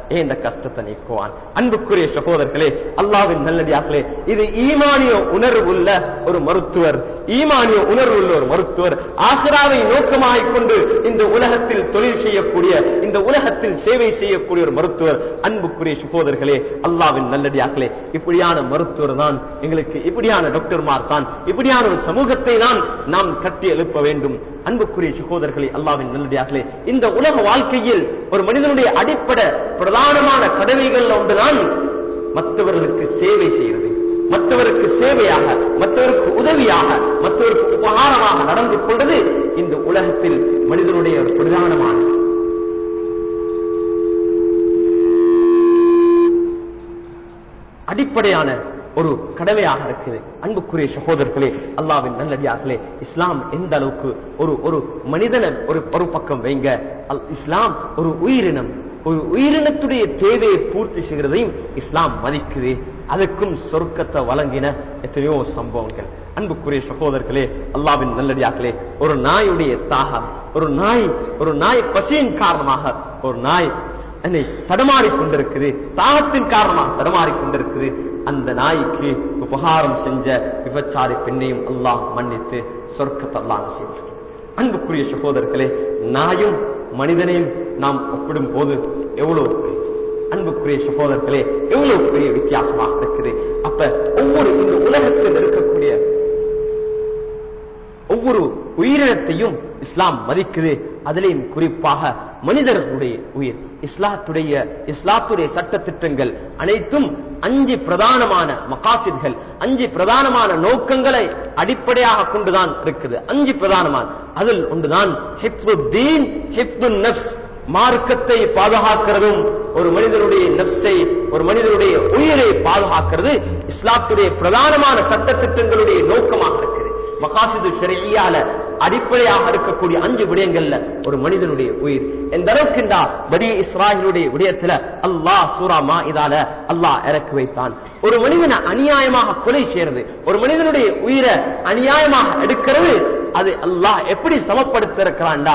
ஏன் இந்த கஷ்டத்தை நீக்குவான் அன்புக்குரிய சகோதரர்களே அல்லாவின் நல்லடியார்களே இது ஈமானிய உணர்வுள்ள ஒரு மருத்துவர் ஈமானிய உணர்வுள்ள ஒரு மருத்துவர் ஆசிராவை நோக்கமாகிக் கொண்டு இந்த உலகத்தில் தொழில் செய்யக்கூடிய இந்த உலகத்தில் சேவை செய்யக்கூடிய ஒரு மருத்துவர் அன்புக்குரிய சகோதரர்களே அல்லாவின் நல்லடியார்களே இப்படியான மருத்துவர் தான் எங்களுக்கு இப்படியான டாக்டர்மார் தான் இப்படியான ஒரு சமூகத்தை தான் நாம் கட்டி எழுப்ப வேண்டும் அன்புக்குரிய சகோதரர்களே அல்லாவின் நல்லடியார்களே இந்த உலக வாழ்க்கையில் ஒரு மனிதனுடைய அடிப்படை பிரதானமான கடமைகள் ஒன்றுதான் மற்றவர்களுக்கு சேவை செய்கிறது மற்றவருக்கு சேவையாக மற்றவருக்கு உதவியாக மற்றவருக்கு உபகாரமாக நடந்து கொண்டது இந்த உலகத்தில் மனிதனுடைய ஒரு பிரதானமான அடிப்படையான ஒரு கடமையாக இருக்குது அன்புக்குரிய சகோதரர்களே அல்லாவின் நல்லடியார்களே இஸ்லாம் எந்த அளவுக்கு ஒரு ஒரு மனிதனை ஒரு ஒரு பக்கம் வைங்க அல் இஸ்லாம் ஒரு உயிரினம் ஒரு உயிரினத்துடைய தேவையை பூர்த்தி செய்கிறதையும் இஸ்லாம் மதிக்குது அதுக்கும் சொர்க்கத்தை வழங்கின எத்தனையோ சம்பவங்கள் அன்புக்குரிய சகோதரர்களே அல்லாவின் நல்லடியார்களே ஒரு நாயுடைய தாகம் ஒரு நாய் ஒரு நாய் பசியின் காரணமாக ஒரு நாய் என்னை தடமாறிக் கொண்டிருக்குது தாகத்தின் காரணமாக தடமாறிக் கொண்டிருக்குது அந்த நாய்க்கு உபகாரம் செஞ்ச விபச்சாரி பெண்ணையும் அல்லாஹ் மன்னித்து சொர்க்கத்தை அல்லாஹ் செய்தார் அன்புக்குரிய சகோதரர்களே நாயும் மனிதனையும் நாம் ஒப்பிடும் போது எவ்வளவு பெரிய அன்புக்குரிய சகோதரர்களே எவ்வளவு பெரிய வித்தியாசமாக இருக்குது அப்ப ஒவ்வொரு இந்த உலகத்தில் இருக்கக்கூடிய ஒவ்வொரு உயிரினத்தையும் இஸ்லாம் மதிக்குது அதிலையும் குறிப்பாக மனிதர்களுடைய உயிர் இஸ்லாத்துடைய இஸ்லாத்துடைய சட்ட திட்டங்கள் அனைத்தும் அஞ்சு பிரதானமான மகாசித்கள் அஞ்சு பிரதானமான நோக்கங்களை அடிப்படையாக கொண்டுதான் இருக்குது அஞ்சு பிரதானமான அதில் ஒன்றுதான் ஹிப்துத்தீன் ஹிப்துன் நப்ஸ் மார்க்கத்தை பாதுகாக்கிறதும் ஒரு மனிதனுடைய நப்சை ஒரு மனிதனுடைய உயிரை பாதுகாக்கிறது இஸ்லாத்துடைய பிரதானமான சட்ட திட்டங்களுடைய நோக்கமாக இருக்குது மகாசிது ஷரியால அடிப்படையாக இருக்கக்கூடிய அஞ்சு விடயங்கள்ல ஒரு மனிதனுடைய உயிர் எந்த அளவுக்குண்டா படி இஸ்ராயலுடைய விடயத்துல அல்லாஹ் சூரா மா இதால அல்லாஹ் இறக்கி வைத்தான் ஒரு மனிதனை அநியாயமாக கொலை செய்யறது ஒரு மனிதனுடைய உயிரை அநியாயமாக எடுக்கிறது அது அல்லாஹ் எப்படி சமப்படுத்திருக்கிறான்டா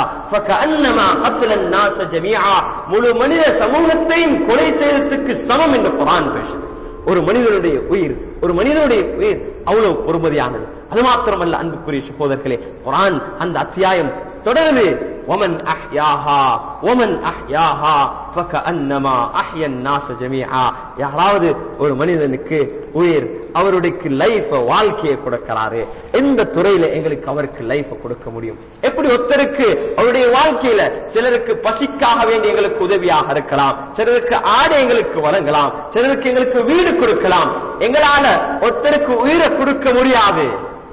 முழு மனித சமூகத்தையும் கொலை செய்யறதுக்கு சமம் என்று குரான் பேசுது ஒரு மனிதனுடைய உயிர் ஒரு மனிதனுடைய உயிர் அவ்வளவு பொறுமதியானது அது மாத்திரமல்ல அன்புக்குரிய சகோதரர்களே குரான் அந்த அத்தியாயம் தொடருது ஒமன் அஹ்யாஹா ஒமன் அஹ்யாஹா ஃபகஅன்னமா அஹ்ய الناس ஜமீஆ யாராவது ஒரு மனிதனுக்கு உயிர் அவருடைய லைஃப் வாழ்க்கையை கொடுக்கிறாரு எந்த துறையில எங்களுக்கு அவருக்கு லைஃப் கொடுக்க முடியும் எப்படி ஒருத்தருக்கு அவருடைய வாழ்க்கையில சிலருக்கு பசிக்காக வேண்டி எங்களுக்கு உதவியாக இருக்கலாம் சிலருக்கு ஆடை எங்களுக்கு வழங்கலாம் சிலருக்கு எங்களுக்கு வீடு கொடுக்கலாம் எங்களால ஒருத்தருக்கு உயிரை கொடுக்க முடியாது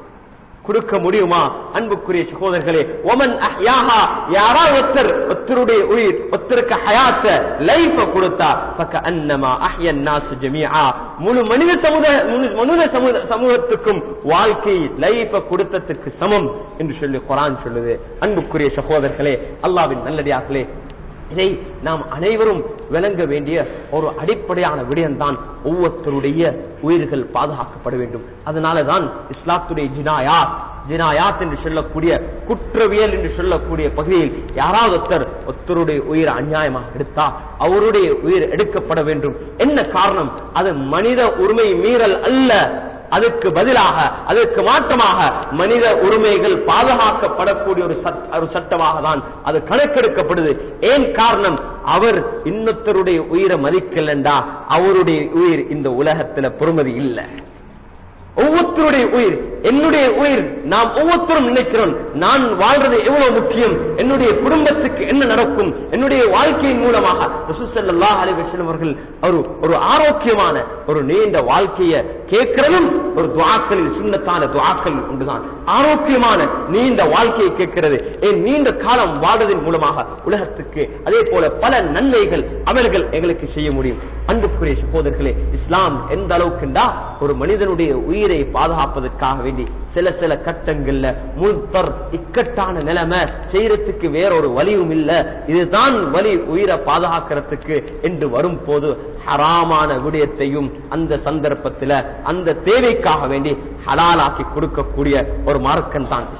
கொடுக்க முடியுமா அன்புக்குரிய சகோதரர்களே ஒமன் அஹ்யாஹா யாரா ஒருத்தர் ஒருத்தருடைய உயிர் ஒருத்தருக்கு ஹயாத்த லைஃப கொடுத்தா பக்க அன்னமா அஹ்யன் நாசு ஜமீஆ முழு மனித சமுதாய முழு மனித சமுத- சமூகத்துக்கும் வாழ்க்கை லைஃப கொடுத்ததுக்கு சமம் என்று சொல்லி குரான் சொல்லுது அன்புக்குரிய சகோதரர்களே அல்லாவின் நல்லடியார்களே இதை நாம் அனைவரும் விளங்க வேண்டிய ஒரு அடிப்படையான விடயம்தான் ஒவ்வொருத்தருடைய உயிர்கள் பாதுகாக்கப்பட வேண்டும் அதனாலதான் இஸ்லாத்துடைய ஜினாயாத் ஜினாயாத் என்று சொல்லக்கூடிய குற்றவியல் என்று சொல்லக்கூடிய பகுதியில் யாராவது ஒருத்தர் ஒருத்தருடைய உயிர் அநியாயமாக எடுத்தா அவருடைய உயிர் எடுக்கப்பட வேண்டும் என்ன காரணம் அது மனித உரிமை மீறல் அல்ல அதுக்கு பதிலாக அதற்கு மாற்றமாக மனித உரிமைகள் பாதுகாக்கப்படக்கூடிய ஒரு சட்- ஒரு சட்டமாக தான் அது கணக்கெடுக்கப்படுது ஏன் காரணம் அவர் இன்னொருத்தருடைய உயிரை மதிக்கலண்டா அவருடைய உயிர் இந்த உலகத்துல பொறுமதி இல்லை ஒவ்வொருத்தருடைய உயிர் என்னுடைய உயிர் நாம் ஒவ்வொருத்தரும் நினைக்கிறோம் நான் வாழ்றது எவ்வளவு முக்கியம் என்னுடைய குடும்பத்துக்கு என்ன நடக்கும் என்னுடைய வாழ்க்கையின் மூலமாக ரசூலுல்லாஹி அலைஹி வஸல்லம் அவர்கள் ஒரு ஒரு ஆரோக்கியமான ஒரு நீண்ட வாழ்க்கையை கேட்கிறதும் ஒரு துஆக்களில் சுன்னத்தான துஆக்கள் உண்டுதான் ஆரோக்கியமான நீண்ட வாழ்க்கையை கேட்கிறது என் நீண்ட காலம் வாழ்வதன் மூலமாக உலகத்துக்கு அதே போல பல நன்மைகள் அமல்கள் எங்களுக்கு செய்ய முடியும் அன்புக்குரிய சகோதரர்களே இஸ்லாம் எந்த அளவுக்குண்டா ஒரு மனிதனுடைய உயிரை பாதுகாப்பதற்காக வேண்டி சில சில கட்டங்கள்ல முல்தர் இக்கட்டான நிலைமை செய்யறதுக்கு வேற ஒரு வழியும் இல்ல இதுதான் வழி உயிரை பாதுகாக்கிறதுக்கு என்று வரும் போது ஹராமான விடயத்தையும் அந்த சந்தர்ப்பத்துல அந்த தேவைக்காக வேண்டி ஹலாலாக்கி கொடுக்கக்கூடிய ஒரு மார்க்கம் தான் இஸ்லாம்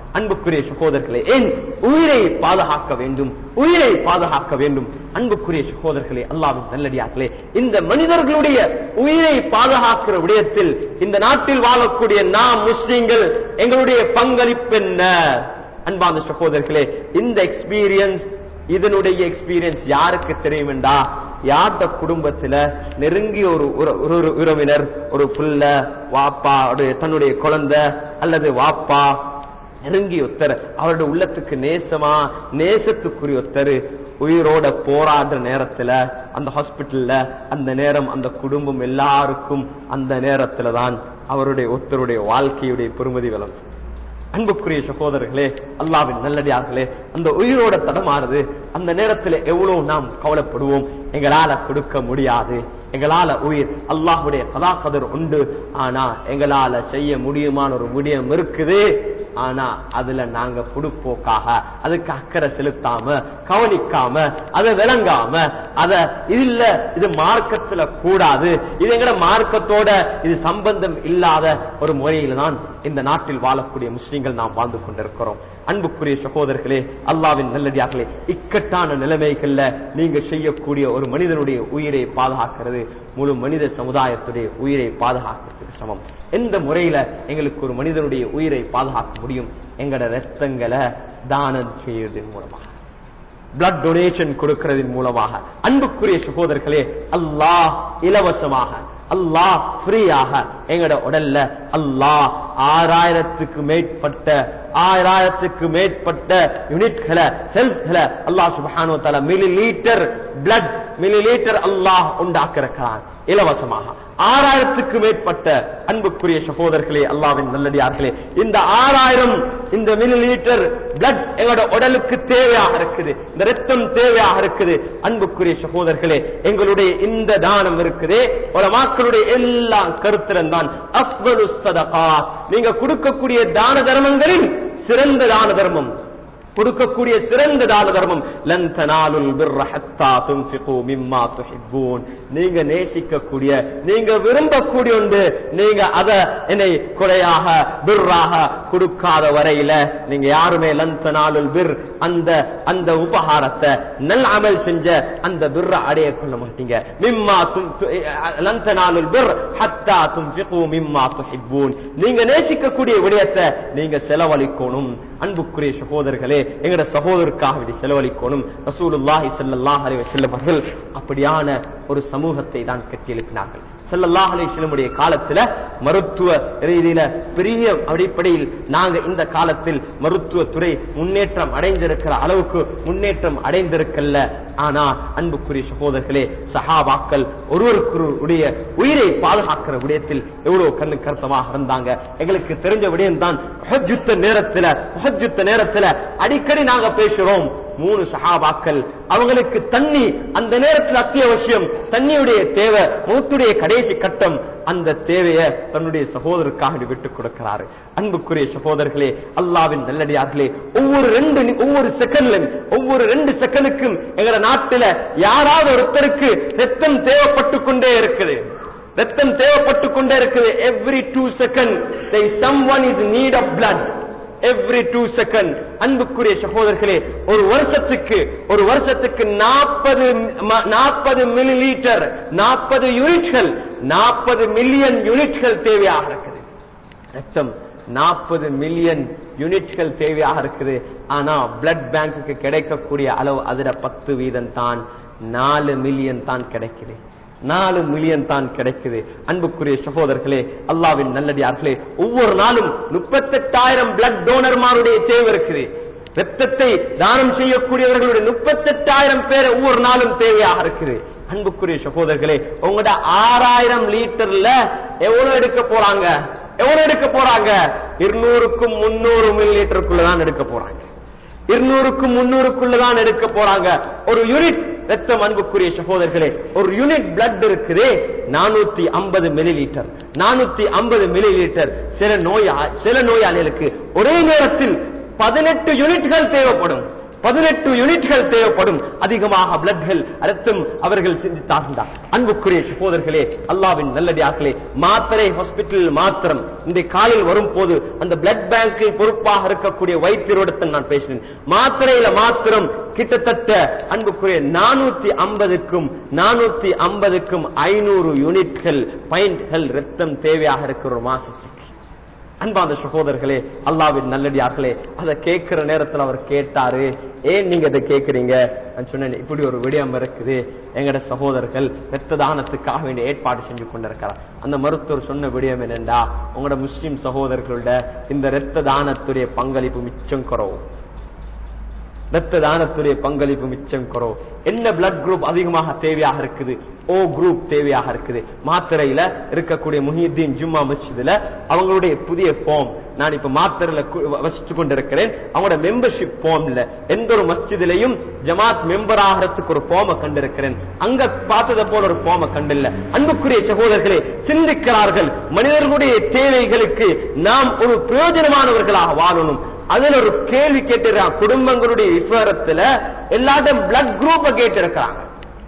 அன்புக்குரிய சகோதரர்களே ஏன் உயிரை பாதுகாக்க வேண்டும் உயிரை பாதுகாக்க வேண்டும் அன்புக்குரிய சகோதரர்களே அல்லாவின் நல்லடியார்களே இந்த மனிதர்களுடைய உயிரை பாதுகாக்கிற விடயத்தில் இந்த நாட்டில் வாழக்கூடிய நாம் முஸ்லிம்கள் எங்களுடைய பங்களிப்பு என்ன அன்பான சகோதரர்களே இந்த எக்ஸ்பீரியன்ஸ் இதனுடைய எக்ஸ்பீரியன்ஸ் யாருக்கு தெரியுமெண்டா யார்ட குடும்பத்துல நெருங்கிய ஒரு உற- ஒரு ஒரு உறவினர் ஒரு புள்ள வாப்பா ஒரு தன்னுடைய குழந்தை அல்லது வாப்பா நெருங்கிய ஒத்தர் அவருடைய உள்ளத்துக்கு நேசமா நேசத்துக்குரிய ஒத்தர் உயிரோட போராடுற நேரத்துல அந்த ஹாஸ்பிட்டல்ல அந்த நேரம் அந்த குடும்பம் எல்லாருக்கும் அந்த நேரத்துல தான் அவருடைய ஒருத்தருடைய வாழ்க்கையுடைய பெருமதி விளங்கும் அன்புக்குரிய சகோதரர்களே அல்லாவின் நல்லடியார்களே அந்த உயிரோட தடமாறுது அந்த நேரத்தில் எவ்வளவு நாம் கவலைப்படுவோம் எங்களால கொடுக்க முடியாது எங்களால உயிர் அல்லாஹுடைய கதாகதர் உண்டு ஆனா எங்களால செய்ய முடியுமான ஒரு முடியம் இருக்குது ஆனா அதுல நாங்க புடுப்போக்காக அதுக்கு அக்கறை செலுத்தாம கவனிக்காம அதை விளங்காம அத இது இல்ல இது மார்க்கத்துல கூடாது இது எங்கட மார்க்கத்தோட இது சம்பந்தம் இல்லாத ஒரு முறையில தான் இந்த நாட்டில் வாழக்கூடிய முஸ்லிம்கள் நாம் வாழ்ந்து கொண்டிருக்கிறோம் அன்புக்குரிய சகோதரர்களே அல்லாவின் நல்லடியார்களே இக்கட்டான நிலைமைகள்ல நீங்க செய்யக்கூடிய ஒரு மனிதனுடைய உயிரை பாதுகாக்கிறது முழு மனித சமுதாயத்துடைய உயிரை பாதுகாக்கிறதுக்கு சமம் எந்த முறையில எங்களுக்கு ஒரு மனிதனுடைய உயிரை பாதுகாக்க முடியும் எங்கட ரத்தங்களை தானம் செய்வதன் மூலமாக பிளட் டொனேஷன் கொடுக்கிறதன் மூலமாக அன்புக்குரிய சகோதரர்களே அல்லாஹ் இலவசமாக அல்லாஹ் ஃப்ரீயாக எங்கட உடல்ல அல்லாஹ் ஆறாயிரத்துக்கு மேற்பட்ட ஆயிரத்துக்கு மேற்பட்ட யூனிட்களை செல்ஸ்களை அல்லாஹ் சுபஹானு தஆலா millilitre blood millilitre அல்லாஹ் உண்டாக்கிருக்கிறான் இலவசமாக ஆறாயிரத்துக்கு மேற்பட்ட அன்புக்குரிய சகோதரர்களே அல்லாவின் நல்லடியார்களே இந்த ஆறாயிரம் இந்த மில்லி லிட்டர் பிளட் எங்களோட உடலுக்கு தேவையாக இருக்குது இந்த ரத்தம் தேவையாக இருக்குது அன்புக்குரிய சகோதரர்களே எங்களுடைய இந்த தானம் இருக்குதே உலமாக்களுடைய எல்லா கருத்திரம் தான் அஃபலு சதகா நீங்க கொடுக்கக்கூடிய தான தர்மங்களில் சிறந்த தான தர்மம் கொடுக்கக்கூடிய சிறந்த தான தர்மம் லன் தனாலுல் பிர்ர ஹத்தா துன்ஃபிகு மிம்மா துஹிப்பூன் நீங்க நேசிக்கக்கூடிய நீங்க விரும்பக்கூடிய ஒன்று நீங்க அத என்னை குறையாக பிர்ராக கொடுக்காத வரையில நீங்க யாருமே லன் தனாலுல் பிர் அந்த அந்த உபகாரத்தை நல் அமல் செஞ்ச அந்த பிர்ர அடைய கொள்ள மாட்டீங்க மிம்மா தும் து- லன் தனாலுல் பிர் ஹத்தா துன்ஃபிகு மிம்மா துஹிப்பூன் நீங்க நேசிக்கக்கூடிய விடயத்தை நீங்க செலவழிக்கணும் அன்புக்குரிய சகோதரர்களே எங்கட சகோதரருக்காக வேண்டி செலவழிக்கணும் ரசூலுல்லாஹி ஸல்லல்லாஹு அலைஹி வஸல்லம் அவர்கள் அப்படியான ஒரு சமூகத்தை தான் கட்டியெழுப்பினார்கள் ஸல்லல்லாஹு அலைஹி வஸல்லமுடைய காலத்துல மருத்துவ ரீதியில பெரிய அடிப்படையில் நாங்க இந்த காலத்தில் மருத்துவ துறை முன்னேற்றம் அடைந்திருக்கிற அளவுக்கு முன்னேற்றம் அடைந்திருக்கல்ல ஆனா அன்புக்குரிய சகோதரர்களே சஹாபாக்கள் ஒருவருக்குடைய உயிரை பாதுகாக்கிற விடயத்தில் எவ்வளவு கண்ணு கருத்தமாக இருந்தாங்க எங்களுக்கு தெரிஞ்ச விடயம் தான் யுத்த நேரத்துல யுத்த நேரத்துல அடிக்கடி நாங்க பேசுறோம் மூணு சஹாபாக்கள் அவங்களுக்கு தண்ணி அந்த நேரத்தில் அத்தியாவசியம் தண்ணியுடைய தேவை மூத்துடைய கடைசி கட்டம் அந்த தேவையை தன்னுடைய சகோதரருக்காக விட்டுக் கொடுக்கிறாரு அன்புக்குரிய சகோதரர்களே அல்லாவின் நல்லடியார்களே ஒவ்வொரு ரெண்டு நி- ஒவ்வொரு செகண்ட்லும் ஒவ்வொரு ரெண்டு செகண்டுக்கும் எங்க நாட்டுல யாராவது ஒருத்தருக்கு ரத்தம் தேவைப்பட்டு கொண்டே இருக்குது ரத்தம் தேவைப்பட்டு கொண்டே இருக்குது every two second someone is need of blood every two second அன்புக்குரிய சகோதரர்களே ஒரு வருஷத்துக்கு ஒரு வருஷத்துக்கு நாற்பது நாற்பது மில்லி லீட்டர் நாற்பது யூனிட்கள் நாற்பது மில்லியன் யூனிட்கள் தேவையாக இருக்குது ரத்தம் நாற்பது மில்லியன் யூனிட்கள் தேவையாக இருக்குது ஆனா பிளட் பேங்குக்கு கிடைக்கக்கூடிய அளவு அதுல பத்து வீதம் தான் நாலு மில்லியன் தான் கிடைக்குது நாலு மில்லியன் தான் கிடைக்குது அன்புக்குரிய சகோதரர்களே அல்லாவின் நல்லடியார்களே ஒவ்வொரு நாளும் முப்பத்தெட்டாயிரம் பிளட் டோனர்மாருடைய தேவை இருக்குது ரத்தத்தை தானம் செய்யக்கூடியவர்களுடைய முப்பத்தெட்டாயிரம் பேர் ஒவ்வொரு நாளும் தேவையாக இருக்குது அன்புக்குரிய சகோதரர்களே உங்களோட ஆறாயிரம் லிட்டர்ல எவ்வளவு எடுக்க போறாங்க எவ்வளவு எடுக்க போறாங்க இருநூறுக்கும் முன்னூறு மில்லி லிட்டருக்குள்ளதான் எடுக்க போறாங்க இருநூறுக்கும் முன்னூறுக்குள்ளதான் எடுக்க போறாங்க ஒரு யூனிட் ரத்தம் அன்புக்குரிய சகோதரர்களே ஒரு யூனிட் பிளட் இருக்குதே நானூத்தி ஐம்பது மில்லி லிட்டர் நானூத்தி ஐம்பது மில்லி லிட்டர் சில நோயா சில நோயாளிகளுக்கு ஒரே நேரத்தில் பதினெட்டு யூனிட்கள் தேவைப்படும் பதினெட்டு யூனிட்கள் தேவைப்படும் அதிகமாக பிளட்கள் ரத்தம் அவர்கள் சிந்தித்தார்கள் அன்புக்குரிய சகோதரர்களே அல்லாவின் நல்லடியார்களே மாத்திரை ஹாஸ்பிட்டல் மாத்திரம் இந்த காலில் வரும் போது அந்த பிளட் பேங்கில் பொறுப்பாக இருக்கக்கூடிய வைத்தியரோடத்தில் நான் பேசினேன் மாத்திரையில மாத்திரம் கிட்டத்தட்ட அன்புக்குரிய நானூத்தி ஐம்பதுக்கும் நானூத்தி ஐம்பதுக்கும் ஐநூறு யூனிட்கள் பைண்ட்கள் ரத்தம் தேவையாக இருக்கிற ஒரு மாசத்துக்கு அன்பாந்த சகோதரர்களே அல்லாவின் நல்லடியார்களே அதை கேட்கிற நேரத்தில் அவர் கேட்டாரு ஏன் நீங்க இதை கேட்கறீங்க நான் சொன்னேன் இப்படி ஒரு விடயம் இருக்குது எங்கட சகோதரர்கள் ரத்த தானத்துக்காக வேண்டிய ஏற்பாடு செஞ்சு கொண்டிருக்கிறார் அந்த மருத்துவர் சொன்ன விடயம் என்னண்டா உங்களோட முஸ்லிம் சகோதரர்களோட இந்த ரத்த தானத்துடைய பங்களிப்பு மிச்சம் குறவும் ரத்த தானத்துடைய பங்களிப்பு மிச்சம் குறவு என்ன பிளட் குரூப் அதிகமாக தேவையாக இருக்குது ஓ குரூப் தேவையாக இருக்குது மாத்திரையில இருக்கக்கூடிய முஹியுத்தீன் ஜும்மா மஸ்ஜிதுல அவங்களுடைய புதிய ஃபார்ம் நான் இப்ப மாத்திரையில வசிச்சு கொண்டிருக்கிறேன் அவங்களோட மெம்பர்ஷிப் ஃபார்ம்ல எந்த ஒரு மஸ்ஜிதிலையும் ஜமாத் மெம்பர் ஆகிறதுக்கு ஒரு ஃபார்மை கண்டிருக்கிறேன் அங்க பார்த்ததை போல ஒரு ஃபார்மை கண்டில்ல அன்புக்குரிய சகோதரர்களே சிந்திக்கிறார்கள் மனிதர்களுடைய தேவைகளுக்கு நாம் ஒரு பிரயோஜனமானவர்களாக வாழணும் அதுல ஒரு கேள்வி கேட்டிருக்காங்க குடும்பங்களுடைய விவரத்துல எல்லாத்தையும் பிளட் குரூப்ப கேட்டிருக்கிறாங்க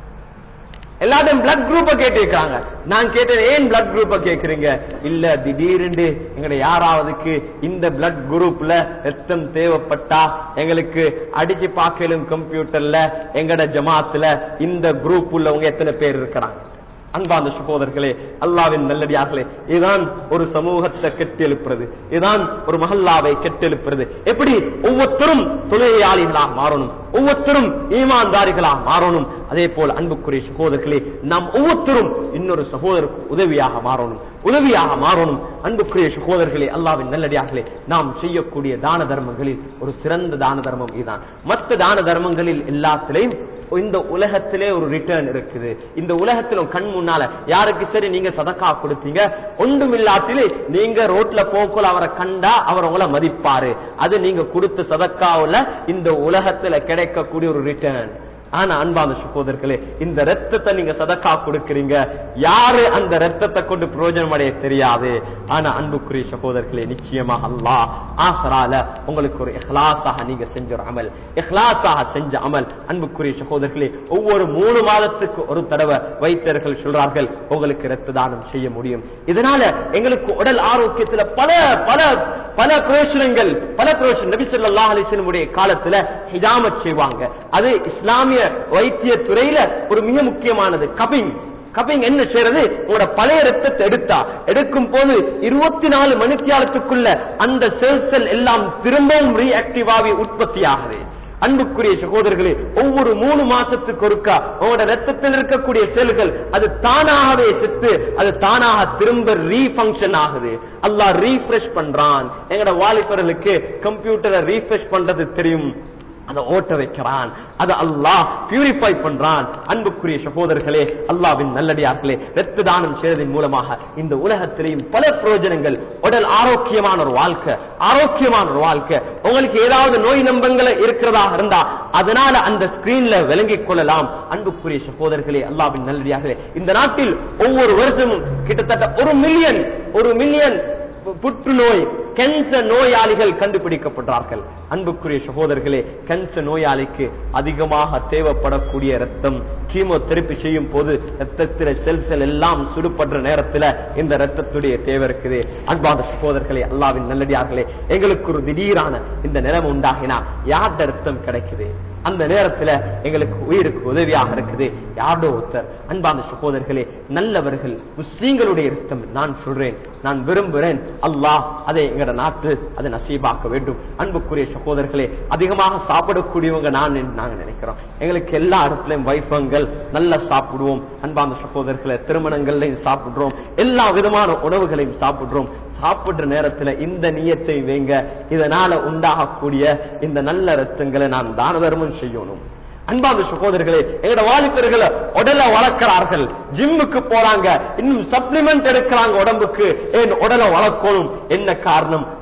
எல்லாத்தையும் பிளட் குரூப்ப கேட்டிருக்காங்க நான் கேட்டேன் ஏன் பிளட் குரூப்ப கேக்குறீங்க இல்ல திடீர்னு எங்கட யாராவதுக்கு இந்த பிளட் குரூப்ல ரத்தம் தேவைப்பட்டா எங்களுக்கு அடிச்சு பார்க்கலும் கம்ப்யூட்டர்ல எங்கட ஜமாத்துல இந்த குரூப் உள்ளவங்க எத்தனை பேர் இருக்கிறாங்க அன்பாந்த சகோதரர்களே அல்லாவின் நல்லடியார்களே இதுதான் ஒரு சமூகத்தை கெட்டெழுப்புறது இதுதான் ஒரு மஹல்லாவை கெட்டெழுப்புறது எப்படி ஒவ்வொருத்தரும் தொழிலாளிகளாக மாறணும் ஒவ்வொருத்தரும் ஈமான்தாரிகளாக மாறணும் அதே போல அன்புக்குரிய சகோதரர்களே நாம் ஒவ்வொருத்தரும் இன்னொரு சகோதரருக்கு உதவியாக மாறணும் உதவியாக மாறணும் அன்புக்குரிய சகோதரர்களே அல்லாவின் நல்லடியார்களே நாம் செய்யக்கூடிய தான தர்மங்களில் ஒரு சிறந்த தான தர்மம் இதுதான் மற்ற தான தர்மங்களில் எல்லாத்திலையும் இந்த உலகத்திலே ஒரு ரிட்டர்ன் இருக்குது இந்த உலகத்தில கண் முன்னால யாருக்கு சரி நீங்க சதக்கா கொடுத்தீங்க ஒன்றுமில்லாட்டிலே நீங்க ரோட்ல போக்குல அவரை கண்டா அவர் உங்களை மதிப்பாரு அது நீங்க கொடுத்த சதக்காவுல இந்த உலகத்துல கிடைக்கக்கூடிய ஒரு ரிட்டர்ன் ஆனா அன்பான சகோதரர்களே இந்த ரத்தத்தை நீங்க சதக்கா கொடுக்கிறீங்க யாரு அந்த ரத்தத்தை கொண்டு பிரயோஜனம் அடைய தெரியாது ஆனா அன்புக்குரிய சகோதரர்களே நிச்சயமா அல்லாஹ் ஆசரால உங்களுக்கு ஒரு இஹ்லாஸாக நீங்க செஞ்ச ஒரு அமல் இஹ்லாஸாக செஞ்ச அமல் அன்புக்குரிய சகோதரர்களே ஒவ்வொரு மூணு மாதத்துக்கு ஒரு தடவை வைத்தியர்கள் சொல்றார்கள் உங்களுக்கு ரத்த தானம் செய்ய முடியும் இதனால எங்களுக்கு உடல் ஆரோக்கியத்துல பல பல பல பிரயோஜனங்கள் பல பிரயோஜனம் நபி ஸல்லல்லாஹு அலைஹி வஸல்லம் காலத்துல ஹிஜாமத் செய்வாங்க அது இஸ்லாமிய வைத்திய துறையில ஒரு மிக முக்கியமானது கபிங் கபிங் என்ன செய்யறது உங்களோட பழைய ரத்தத்தை எடுத்தா எடுக்கும் போது இருபத்தி நாலு மணித்தியாலத்துக்குள்ள அந்த செல்சல் எல்லாம் திரும்பவும் ரீஆக்டிவாகி உற்பத்தி ஆகுது அன்புக்குரிய சகோதரர்களே ஒவ்வொரு மூணு மாசத்துக்கு ஒருக்கா உங்களோட ரத்தத்தில் இருக்கக்கூடிய செல்கள் அது தானாகவே செத்து அது தானாக திரும்ப ரீஃபங்க்ஷன் ஆகுது அல்லாஹ் ரீஃப்ரெஷ் பண்றான் எங்கட வாலிபர்களுக்கு கம்ப்யூட்டரை ரீஃப்ரெஷ் பண்றது தெரியும் அதை ஓட்ட வைக்கிறான் அதை அல்லாஹ் பியூரிஃபை பண்றான் அன்புக்குரிய சகோதரர்களே அல்லாவின் நல்லடியார்களே ரத்த தானம் செய்வதன் மூலமாக இந்த உலகத்திலேயும் பல பிரயோஜனங்கள் உடல் ஆரோக்கியமான ஒரு வாழ்க்கை ஆரோக்கியமான ஒரு வாழ்க்கை உங்களுக்கு ஏதாவது நோய் நம்பங்களை இருக்கிறதாக இருந்தா அதனால அந்த ஸ்கிரீன்ல விளங்கிக் கொள்ளலாம் அன்புக்குரிய சகோதரர்களே அல்லாவின் நல்லடியார்களே இந்த நாட்டில் ஒவ்வொரு வருஷமும் கிட்டத்தட்ட ஒரு மில்லியன் ஒரு மில்லியன் புற்றுநோய் கேன்சர் நோயாளிகள் கண்டுபிடிக்கப்படுறார்கள் அன்புக்குரிய சகோதரர்களே கேன்சர் நோயாளிக்கு அதிகமாக தேவைப்படக்கூடிய ரத்தம் கீமோதெரப்பி செய்யும் போது ரத்தத்தில செல்சல் எல்லாம் சுடுபடுற நேரத்துல இந்த ரத்தத்துடைய தேவை இருக்குது அன்பான சகோதரர்களே அல்லாவின் நல்லடியார்களே எங்களுக்கு ஒரு திடீரான இந்த நிலைமை உண்டாகினா யார்ட ரத்தம் கிடைக்குது அந்த நேரத்துல எங்களுக்கு உயிருக்கு உதவியாக இருக்குது யாரோ ஒருத்தர் அன்பான சகோதரர்களே நல்லவர்கள் முஸ்லீம்களுடைய ரத்தம் நான் சொல்றேன் நான் விரும்புகிறேன் அல்லாஹ் அதை எங்கட நாட்டு அதை நசீபாக்க வேண்டும் அன்புக்குரிய சகோதரர்களே அதிகமாக சாப்பிடக்கூடியவங்க நான் நாங்க நினைக்கிறோம் எங்களுக்கு எல்லா இடத்துலயும் வைபவங்கள் நல்லா சாப்பிடுவோம் அன்பான சகோதரர்களை திருமணங்கள்லையும் சாப்பிடுறோம் எல்லா விதமான உணவுகளையும் சாப்பிடுறோம் சாப்பிடுற நேரத்துல இந்த நியத்தை வைங்க இதனால உண்டாகக்கூடிய இந்த நல்ல ரத்தங்களை நாம் தான தர்மம் செய்யணும் அன்பான சகோதரர்களே எங்களோட வாலிபர்களை உடலை வளர்க்கிறார்கள் ஜிம்முக்கு போறாங்க இன்னும் சப்ளிமெண்ட் எடுக்கிறாங்க உடம்புக்கு ஏன் உடலை வளர்க்கணும் என்ன காரணம்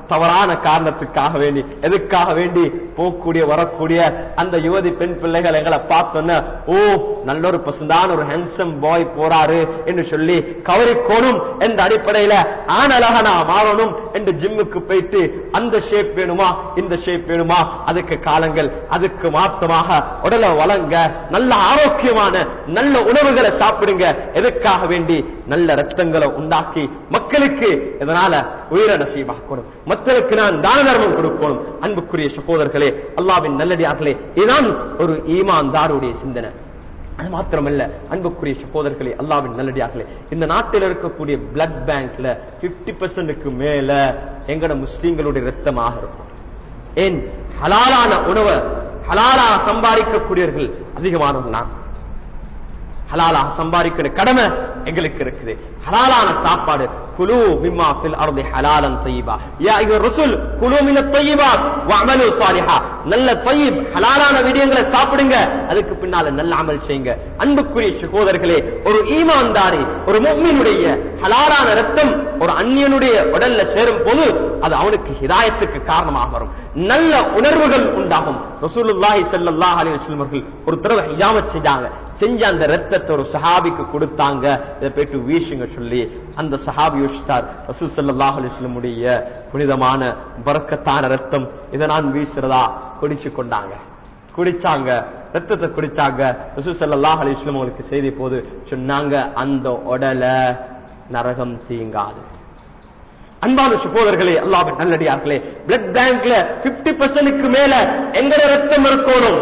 தவறான காரணத்துக்காக வேண்டி எதுக்காக வேண்டி போகக்கூடிய வரக்கூடிய அந்த யுவதி பெண் பிள்ளைகள் எங்களை பார்த்தோன்ன ஓ நல்ல ஒரு பசுந்தான ஒரு ஹேண்ட்ஸம் பாய் போறாரு என்று சொல்லி கவரிக்கோணும் என்ற அடிப்படையில ஆண் அழகா நான் மாறணும் என்று ஜிம்முக்கு போயிட்டு அந்த ஷேப் வேணுமா இந்த ஷேப் வேணுமா அதுக்கு காலங்கள் அதுக்கு மாத்தமாக உடலை வளங்க நல்ல ஆரோக்கியமான நல்ல உணவுகளை சாப்பிடுங்க எதுக்காக வேண்டி நல்ல ரத்தங்களை உண்டாக்கி மக்களுக்கு இதனால உயிரை நசீவாக்கணும் மக்களுக்கு நான் தான தர்மம் கொடுக்கணும் அன்புக்குரிய சகோதரர்களே அல்லாவின் நல்லடியார்களே இதுதான் ஒரு ஈமான்தாருடைய சிந்தனை அது மாத்திரமல்ல அன்புக்குரிய சகோதரர்களே அல்லாவின் நல்லடியார்களே இந்த நாட்டில் இருக்கக்கூடிய பிளட் பேங்க்ல 50% பெர்சன்ட்டுக்கு மேல எங்கட முஸ்லீம்களுடைய ரத்தமாக இருக்கும் ஏன் ஹலாலான உணவை ஹலாலாக சம்பாதிக்கக்கூடியவர்கள் அதிகமானவங்க நான் ஹலாலாக சம்பாதிக்கிற கடமை எங்களுக்கு இருக்குது ஹலாலான சாப்பாடு குலு மிம்மா ஃபில் அர்தி ஹலாலன் தய்யிபா யா ஐயுஹர் ரசூல் குலு மின தய்யிபாத் வஅமலு சாலிஹா நல்ல தய்யிப் ஹலாலான விடயங்களை சாப்பிடுங்க அதுக்கு பின்னால நல்ல அமல் செய்யுங்க அன்புக்குரிய சகோதரர்களே ஒரு ஈமான்தாரி ஒரு முஃமினுடைய ஹலாலான ரத்தம் ஒரு அந்நியனுடைய உடல்ல சேரும் போது அது அவனுக்கு ஹிதாயத்துக்கு காரணமாக வரும் நல்ல உணர்வுகள் உண்டாகும் ரசூலுல்லாஹி ஸல்லல்லாஹு அலைஹி வஸல்லம் அவர்கள் ஒரு தடவை ஹிஜாமத் செஞ்சாங்க செஞ்ச அந்த ரத்தத்தை ஒரு சஹாபிக்கு கொடுத்தாங்க இதை போயிட்டு வீசுங்க சொல்லி அந்த சஹாபி யோசித்தார் ரசூல் ஸல்லல்லாஹு அலைஹி வஸல்லம் உடைய புனிதமான பரக்கத்தான ரத்தம் இதை நான் வீசுறதா குடிச்சு கொண்டாங்க குடிச்சாங்க ரத்தத்தை குடிச்சாங்க ரசூல் ஸல்லல்லாஹு அலைஹி வஸல்லம் அவங்களுக்கு செய்தி போது சொன்னாங்க அந்த உடலை நரகம் தீங்காது அன்பான சகோதரர்களே அல்லாவின் நல்லடியார்களே பிளட் பேங்க்ல 50% பெர்சன்ட்க்கு மேல எங்கட ரத்தம் இருக்கணும்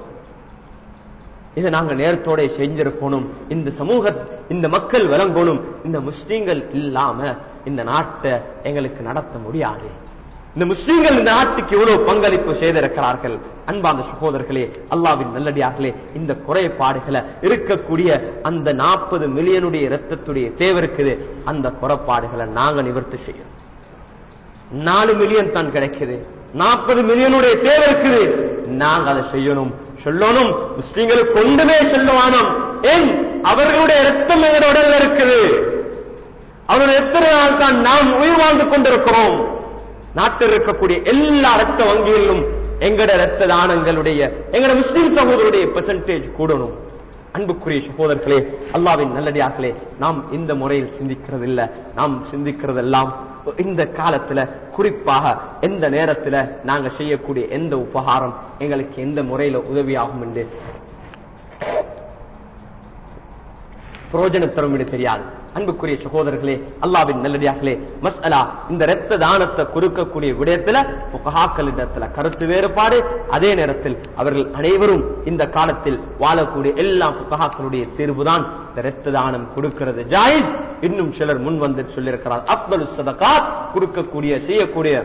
இதை நாங்க நேரத்தோட செஞ்சிருக்கணும் இந்த சமூக இந்த மக்கள் விளங்கணும் இந்த முஸ்லீம்கள் இல்லாம இந்த நாட்டை எங்களுக்கு நடத்த முடியாது இந்த முஸ்லீம்கள் இந்த நாட்டுக்கு எவ்வளவு பங்களிப்பு செய்திருக்கிறார்கள் அன்பாந்த சகோதரர்களே அல்லாவின் நல்லடியார்களே இந்த குறைபாடுகளை இருக்கக்கூடிய அந்த நாற்பது மில்லியனுடைய இரத்தத்துடைய தேவை இருக்குது அந்த குறைபாடுகளை நாங்க நிவர்த்தி செய்யணும் நாலு மில்லியன் தான் கிடைக்குது நாற்பது மில்லியனுடைய தேவை இருக்குது நாங்க அதை செய்யணும் சொல்லணும் முஸ்லீம்களுக்கு ஒன்றுமே சொல்லுவானோம் ஏன் அவர்களுடைய ரத்தம் எங்களுடைய உடல்ல இருக்குது அவருடைய எத்தனை நாள் தான் நாம் உயிர் வாழ்ந்து கொண்டிருக்கிறோம் நாட்டில் இருக்கக்கூடிய எல்லா ரத்த வங்கிகளிலும் எங்கட ரத்த தானங்களுடைய எங்கட முஸ்லீம் சகோதரருடைய பெர்சன்டேஜ் கூடணும் அன்புக்குரிய சகோதரர்களே அல்லாவின் நல்லடியார்களே நாம் இந்த முறையில் சிந்திக்கிறது இல்ல நாம் சிந்திக்கிறதெல்லாம் இந்த காலத்துல குறிப்பாக எந்த நேரத்துல நாங்க செய்யக்கூடிய எந்த உபகாரம் எங்களுக்கு எந்த முறையில உதவியாகும் என்று பிரயோஜனம் தரும் என்று தெரியாது அன்புக்குரிய சகோதரர்களே அல்லாவின் நல்லடியார்களே மஸ்அலா இந்த இரத்த தானத்தை கொடுக்கக்கூடிய விடயத்துல புகஹாக்களிடத்துல கருத்து வேறுபாடு அதே நேரத்தில் அவர்கள் அனைவரும் இந்த காலத்தில் வாழக்கூடிய எல்லா புகஹாக்களுடைய தீர்வுதான் இந்த இரத்த தானம் கொடுக்கிறது ஜாயிஸ் இன்னும் சிலர் முன் வந்து சொல்லியிருக்கிறார் அப்தல் சதகாத் கொடுக்கக்கூடிய செய்யக்கூடிய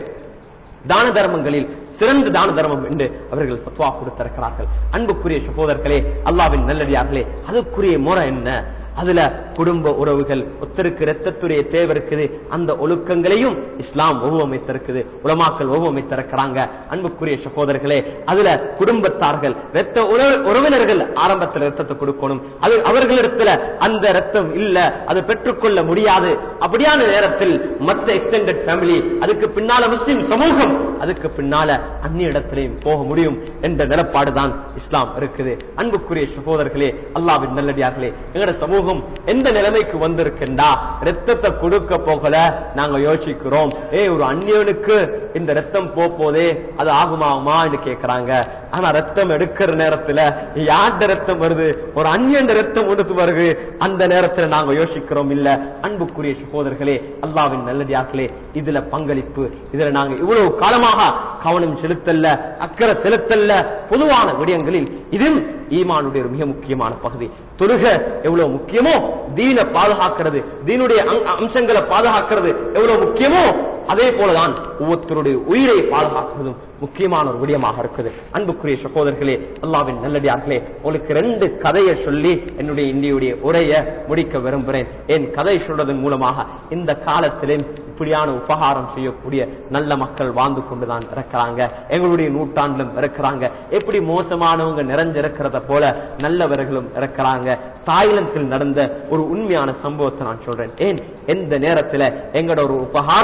தான தர்மங்களில் சிறந்த தான தர்மம் என்று அவர்கள் பத்வா கொடுத்திருக்கிறார்கள் அன்புக்குரிய சகோதரர்களே அல்லாவின் நல்லடியார்களே அதுக்குரிய முறை என்ன அதுல குடும்ப உறவுகள் ஒத்தருக்கு ரத்தத்துடைய தேவை இருக்குது அந்த ஒழுக்கங்களையும் இஸ்லாம் ஒவ்வமைத்திருக்குது உலமாக்கள் ஒவ்வமைத்திருக்கிறாங்க அன்புக்குரிய சகோதரர்களே அதுல குடும்பத்தார்கள் ரத்த உறவு- உறவினர்கள் ஆரம்பத்தில் ரத்தத்தை கொடுக்கணும் அது அவர்களிடத்துல அந்த ரத்தம் இல்ல அது பெற்றுக்கொள்ள முடியாது அப்படியான நேரத்தில் மற்ற எக்ஸ்டெண்டட் ஃபேமிலி அதுக்கு பின்னால முஸ்லிம் சமூகம் அதுக்கு பின்னால அந்நிய இடத்திலையும் போக முடியும் என்ற நிலப்பாடுதான் இஸ்லாம் இருக்குது அன்புக்குரிய சகோதரர்களே அல்லாவின் நல்லடியார்களே எங்கட சமூகம் எந்த நிலைமைக்கு வந்திருக்கின்றா ரத்தத்தை கொடுக்க போகல நாங்க யோசிக்கிறோம் ஏ ஒரு அந்நியனுக்கு இந்த ரத்தம் போ போதே அது ஆகுமாகுமா என்று கேட்கிறாங்க ஆனா ரத்தம் எடுக்கிற நேரத்துல யார்ட ரத்தம் வருது ஒரு அந்நியன் ரத்தம் எடுத்து வருது அந்த நேரத்துல நாங்க யோசிக்கிறோம் இல்ல அன்புக்குரிய சகோதரர்களே அல்லாவின் நல்லடியார்களே இதுல பங்களிப்பு இதுல நாங்க இவ்வளவு காலமாக கவனம் செலுத்தல்ல அக்கறை செலுத்தல்ல பொதுவான விடயங்களில் இதுவும் ஈமானுடைய ஒரு மிக முக்கியமான பகுதி தொழுக எவ்வளவு முக்கியமோ தீன பாதுகாக்கிறது தீனுடைய அங்- அம்சங்களை பாதுகாக்கிறது எவ்வளவு முக்கியமோ அதே போலதான் ஒவ்வொருத்தருடைய உயிரை பாதுகாக்கிறதும் முக்கியமான ஒரு விடயமாக இருக்குது அன்புக்குரிய சகோதரர்களே அல்லாவின் நல்லடியார்களே உங்களுக்கு ரெண்டு கதையை சொல்லி என்னுடைய இந்தியுடைய உரையை முடிக்க விரும்புகிறேன் என் கதை சொல்றதன் மூலமாக இந்த காலத்திலே இப்படியான உபகாரம் செய்யக்கூடிய நல்ல மக்கள் வாழ்ந்து கொண்டுதான் இருக்கிறாங்க எங்களுடைய நூற்றாண்டிலும் இருக்கிறாங்க எப்படி மோசமானவங்க நிறைஞ்சிருக்கிறத போல நல்லவர்களும் இருக்கிறாங்க தாய்லாந்தில் நடந்த ஒரு உண்மையான சம்பவத்தை நான் சொல்றேன் ஏன் எந்த நேரத்துல எங்களோட ஒரு உபகாரம்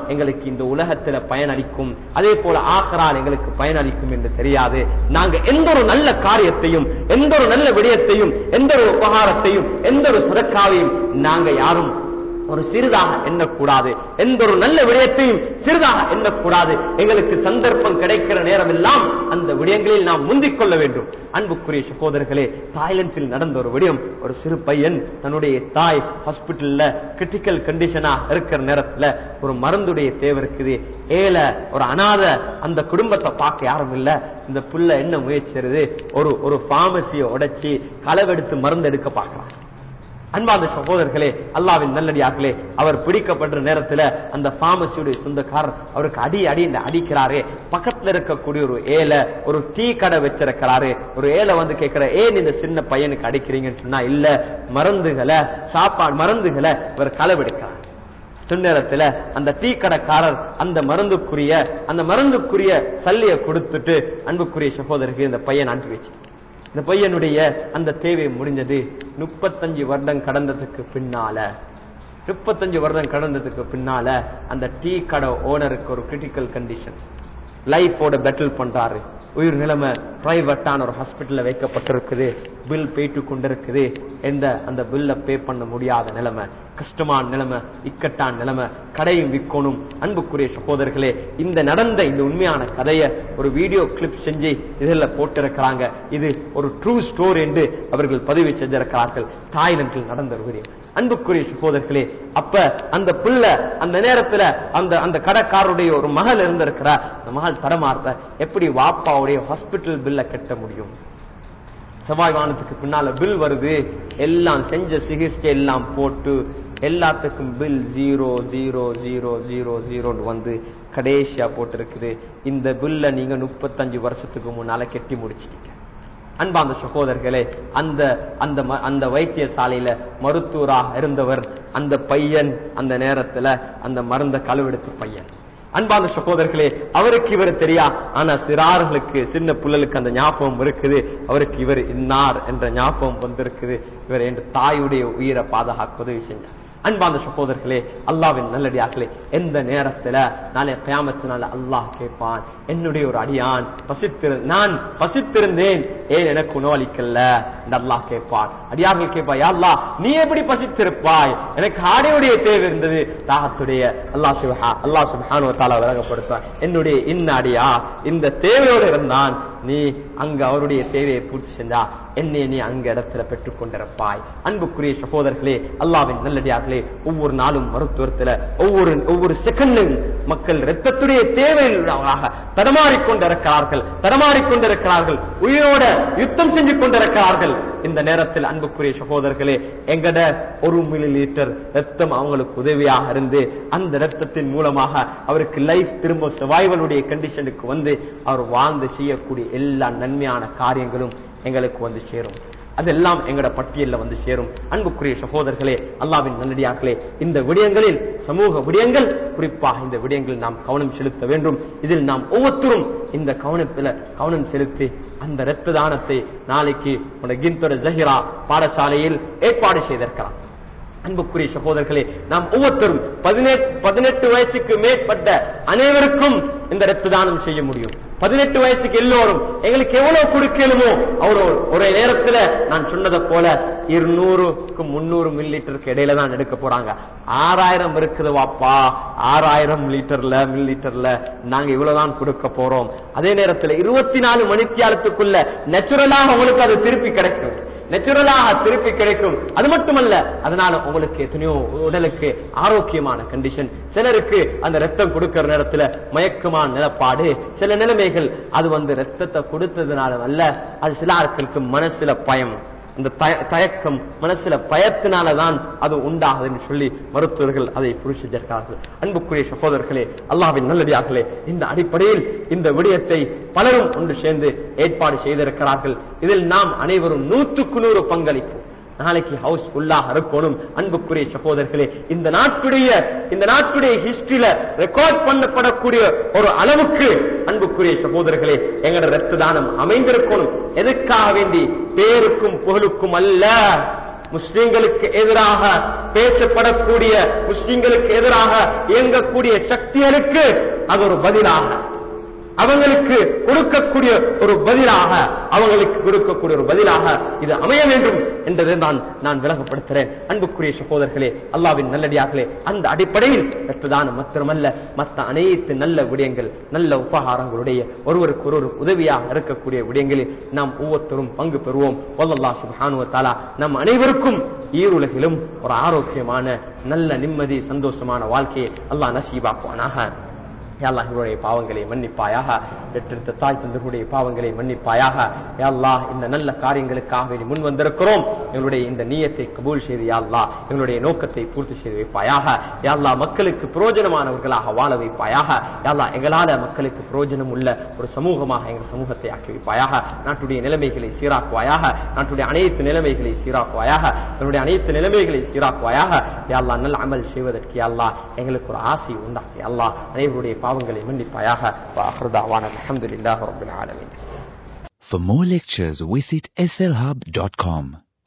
எங்களுக்கு இந்த உலகத்துல பயனளிக்கும் அதே போல ஆக்கரால் எங்களுக்கு பயனளிக்கும் என்று தெரியாது நாங்க எந்த ஒரு நல்ல காரியத்தையும் எந்த ஒரு நல்ல விடயத்தையும் எந்த ஒரு உபகாரத்தையும் எந்த ஒரு சதக்காவையும் நாங்க யாரும் ஒரு சிறிதாக எண்ணக்கூடாது எந்த ஒரு நல்ல விடயத்தையும் சிறிதாக எண்ணக்கூடாது எங்களுக்கு சந்தர்ப்பம் கிடைக்கிற நேரம் எல்லாம் அந்த விடயங்களில் நாம் முந்திக் கொள்ள வேண்டும் அன்புக்குரிய சகோதரர்களே தாய்லாந்தில் நடந்த ஒரு விடயம் ஒரு சிறு பையன் தன்னுடைய தாய் ஹாஸ்பிட்டல்ல கிரிட்டிக்கல் கண்டிஷனா இருக்கிற நேரத்துல ஒரு மருந்துடைய தேவை இருக்குது ஏல ஒரு அனாத அந்த குடும்பத்தை பார்க்க யாரும் இல்ல இந்த புள்ள என்ன முயற்சிறது ஒரு ஒரு பார்மசியை உடைச்சி களவெடுத்து மருந்து எடுக்க பார்க்கறான் அன்பார்ந்த சகோதரர்களே அல்லாவின் நல்லடியார்களே அவர் பிடிக்கப்படுற நேரத்துல அந்த பார்மசியுடைய சொந்தக்காரர் அவருக்கு அடி அடி என்று அடிக்கிறாரே பக்கத்துல இருக்கக்கூடிய ஒரு ஏல ஒரு டீ கடை வச்சிருக்கிறாரு ஒரு ஏல வந்து கேட்கிற ஏன் இந்த சின்ன பையனுக்கு அடிக்கிறீங்கன்னு சொன்னா இல்ல மருந்துகளை சாப்பாடு மருந்துகளை இவர் களவெடுக்கிறார் நேரத்துல அந்த டீ கடைக்காரர் அந்த மருந்துக்குரிய அந்த மருந்துக்குரிய சல்லிய கொடுத்துட்டு அன்புக்குரிய சகோதரருக்கு இந்த பையன் அனுப்பி வச்சு இந்த பையனுடைய அந்த தேவை முடிஞ்சது முப்பத்தஞ்சு வருடம் கடந்ததுக்கு பின்னால முப்பத்தஞ்சு வருடம் கடந்ததுக்கு பின்னால அந்த டீ கடை ஓனருக்கு ஒரு கிரிட்டிக்கல் கண்டிஷன் லைஃபோட பெட்டில் பண்றாரு உயிர் நிலைமை பிரைவேட்டான ஒரு ஹாஸ்பிட்டல்ல வைக்கப்பட்டிருக்குது பில் போயிட்டு கொண்டிருக்குது எந்த அந்த பில்ல பே பண்ண முடியாத நிலைமை கஷ்டமான நிலைமை இக்கட்டான நிலைமை கடையும் விற்கணும் அன்புக்குரிய சகோதரர்களே இந்த நடந்த இந்த உண்மையான கதையை ஒரு வீடியோ கிளிப் செஞ்சு இதில் போட்டிருக்கிறாங்க இது ஒரு ட்ரூ ஸ்டோரி என்று அவர்கள் பதிவு செஞ்சிருக்கிறார்கள் தாய்லாந்தில் நடந்த ஒரு வீடியோ அன்புக்குரிய சகோதரர்களே அப்ப அந்த பிள்ளை அந்த நேரத்துல அந்த அந்த கடைக்காரருடைய ஒரு மகள் இருந்திருக்கிற அந்த மகள் தடமார்த்த எப்படி வாப்பாவுடைய ஹாஸ்பிட்டல் பில்ல கட்ட முடியும் செவ்வாய் வானத்துக்கு பின்னால பில் வருது எல்லாம் செஞ்ச சிகிச்சை எல்லாம் போட்டு எல்லாத்துக்கும் bill zero zero zero zero ஜீரோன்னு வந்து கடைசியா போட்டிருக்குது இந்த பில்ல நீங்க முப்பத்தஞ்சு வருஷத்துக்கு முன்னால கெட்டி முடிச்சிட்டீங்க அன்பாந்த சகோதரர்களே அந்த அந்த ம- அந்த வைத்தியசாலையில மருத்துவராக இருந்தவர் அந்த பையன் அந்த நேரத்துல அந்த மருந்த களவெடுத்த பையன் அன்பாந்த சகோதரர்களே அவருக்கு இவர் தெரியா ஆனா சிறார்களுக்கு சின்ன புள்ளலுக்கு அந்த ஞாபகம் இருக்குது அவருக்கு இவர் இன்னார் என்ற ஞாபகம் வந்திருக்குது இவர் என்ற தாயுடைய உயிரை பாதுகாக்க உதவி செஞ்சார் அன்பாந்த சகோதரர்களே அல்லாவின் நல்லடியார்களே எந்த நேரத்துல நாளை கயாமத்தினால அல்லாஹ் கேட்பான் என்னுடைய ஒரு அடியான் பசித்திரு நான் பசித்திருந்தேன் ஏன் எனக்கு உணவளிக்கல என்று அல்லாஹ் கேட்பான் அடியார்கள் கேட்பா யா அல்லாஹ் நீ எப்படி பசித்திருப்பாய் எனக்கு ஆடையுடைய தேவை இருந்தது தாகத்துடைய அல்லாஹ் சுபஹா அல்லாஹ் சுபஹானு தாலா விலகப்படுத்துவான் என்னுடைய இன்ன அடியா இந்த தேவையோடு இருந்தான் நீ அங்க அவருடைய தேவையை பூர்த்தி செஞ்சா என்னை நீ அங்க இடத்துல பெற்றுக் கொண்டிருப்பாய் அன்புக்குரிய சகோதரர்களே அல்லாவின் நல்லடியார்களே ஒவ்வொரு நாளும் மருத்துவத்துல ஒவ்வொரு ஒவ்வொரு செகண்டும் மக்கள் இரத்தத்துடைய தேவையாக தடமாறிக் கொண்டிருக்கிறார்கள் தடமாறிக் கொண்டிருக்கிறார்கள் உயிரோட யுத்தம் செஞ்சு கொண்டிருக்கிறார்கள் இந்த நேரத்தில் அன்புக்குரிய சகோதரர்களே எங்கட ஒரு மில்லி லிட்டர் ரத்தம் அவங்களுக்கு உதவியாக இருந்து அந்த ரத்தத்தின் மூலமாக அவருக்கு லைஃப் திரும்ப சர்வைவலுடைய கண்டிஷனுக்கு வந்து அவர் வாழ்ந்து செய்யக்கூடிய எல்லா நன்மையான காரியங்களும் எங்களுக்கு வந்து சேரும் அதெல்லாம் எங்கட பட்டியல்ல வந்து சேரும் அன்புக்குரிய சகோதரர்களே அல்லாவின் நல்லடியார்களே இந்த விடயங்களில் சமூக விடயங்கள் குறிப்பாக இந்த விடயங்களில் நாம் கவனம் செலுத்த வேண்டும் இதில் நாம் ஒவ்வொருத்தரும் இந்த கவனத்துல கவனம் செலுத்தி அந்த இரத்த தானத்தை நாளைக்கு கிந்தொர ஜஹிரா பாடசாலையில் ஏற்பாடு செய்திருக்கிறார் அன்புக்குரிய சகோதரர்களே நாம் ஒவ்வொருத்தரும் பதினெட்டு பதினெட்டு வயசுக்கு மேற்பட்ட அனைவருக்கும் இந்த ரத்த தானம் செய்ய முடியும் பதினெட்டு வயசுக்கு எல்லோரும் எங்களுக்கு எவ்வளவு கொடுக்கலுமோ அவர் ஒரே நேரத்துல நான் சொன்னதை போல இருநூறுக்கு முன்னூறு மில்லி லிட்டருக்கு இடையில தான் எடுக்க போறாங்க ஆறாயிரம் இருக்குது வாப்பா ஆறாயிரம் லிட்டர்ல மில்லி லிட்டர்ல நாங்க இவ்வளவுதான் கொடுக்க போறோம் அதே நேரத்துல இருபத்தி நாலு மணித்தியாலத்துக்குள்ள நேச்சுரலாக உங்களுக்கு அது திருப்பி கிடைக்கும் நேச்சுரலாக திருப்பி கிடைக்கும் அது மட்டுமல்ல அதனால உங்களுக்கு எத்தனையோ உடலுக்கு ஆரோக்கியமான கண்டிஷன் சிலருக்கு அந்த ரத்தம் கொடுக்கிற நேரத்துல மயக்கமான நிலப்பாடு சில நிலைமைகள் அது வந்து ரத்தத்தை கொடுத்ததுனால அல்ல அது சில ஆட்களுக்கு மனசுல பயம் இந்த தய- தயக்கம் மனசுல பயத்தினாலதான் அது உண்டாகுதுன்னு சொல்லி மருத்துவர்கள் அதை புரிசிச்சிருக்கிறார்கள் அன்புக்குரிய சகோதரர்களே அல்லாஹ்வின் நல்லடியார்களே இந்த அடிப்படையில் இந்த விடயத்தை பலரும் ஒன்று சேர்ந்து ஏற்பாடு செய்திருக்கிறார்கள் இதில் நாம் அனைவரும் நூற்றுக்கு நூறு பங்களிப்போம் நாளைக்கு ஹவுஸ் ஃபுல்லாக இருக்கணும் அன்புக்குரிய சகோதரர்களே இந்த நாட்டுடைய இந்த நாட்டுடைய ஹிஸ்டரியில ரெக்கார்ட் பண்ணப்படக்கூடிய ஒரு அளவுக்கு அன்புக்குரிய சகோதரர்களே எங்களோட ரத்த தானம் அமைந்திருக்கணும் எதுக்காக வேண்டி பேருக்கும் புகழுக்கும் அல்ல முஸ்லிம்களுக்கு எதிராக பேசப்படக்கூடிய முஸ்லிம்களுக்கு எதிராக இயங்கக்கூடிய சக்திகளுக்கு அது ஒரு பதிலாக அவங்களுக்கு கொடுக்கக்கூடிய ஒரு பதிலாக அவங்களுக்கு கொடுக்கக்கூடிய ஒரு பதிலாக இது அமைய வேண்டும் என்றதை நான் நான் விளங்கப்படுத்துகிறேன் அன்புக்குரிய சகோதரர்களே அல்லாவின் நல்லடியார்களே அந்த அடிப்படையில் பெற்றதான மாத்திரமல்ல மற்ற அனைத்து நல்ல விடயங்கள் நல்ல உபகாரங்களுடைய ஒருவருக்கு ஒரு உதவியாக இருக்கக்கூடிய விடயங்களில் நாம் ஒவ்வொருத்தரும் பங்கு பெறுவோம் வல்லல்லா சுப்ஹானுவ தஆலா நம் அனைவருக்கும் ஈருலகிலும் ஒரு ஆரோக்கியமான நல்ல நிம்மதி சந்தோஷமான வாழ்க்கையை அல்லாஹ் நசீபாக்குவானாக யாழ்லா இவருடைய பாவங்களை மன்னிப்பாயாக பெற்றெடுத்த தாய் தந்தர்களுடைய பாவங்களை மன்னிப்பாயாக யாழ்லா இந்த நல்ல காரியங்களுக்காக நீ முன் வந்திருக்கிறோம் எங்களுடைய இந்த நீயத்தை கபூல் செய்து யாழ்லா எங்களுடைய நோக்கத்தை பூர்த்தி செய்து வைப்பாயாக யாழ்லா மக்களுக்கு பிரயோஜனமானவர்களாக வாழ வைப்பாயாக யாழ்லா எங்களால மக்களுக்கு பிரயோஜனம் உள்ள ஒரு சமூகமாக எங்கள் சமூகத்தை ஆக்கி வைப்பாயாக நாட்டுடைய நிலைமைகளை சீராக்குவாயாக நாட்டுடைய அனைத்து நிலைமைகளை சீராக்குவாயாக எங்களுடைய அனைத்து நிலைமைகளை சீராக்குவாயாக யாழ்லா நல்ல அமல் செய்வதற்கு யாழ்லா எங்களுக்கு ஒரு ஆசை உண்டாக்கி அல்லா அனைவருடைய பாவங்களை மன்னிப்பாயாக வாஹ்ருதாவான அல்ஹம்துலில்லாஹி ரப்பில் ஆலமீன் For more lectures, visit slhub.com.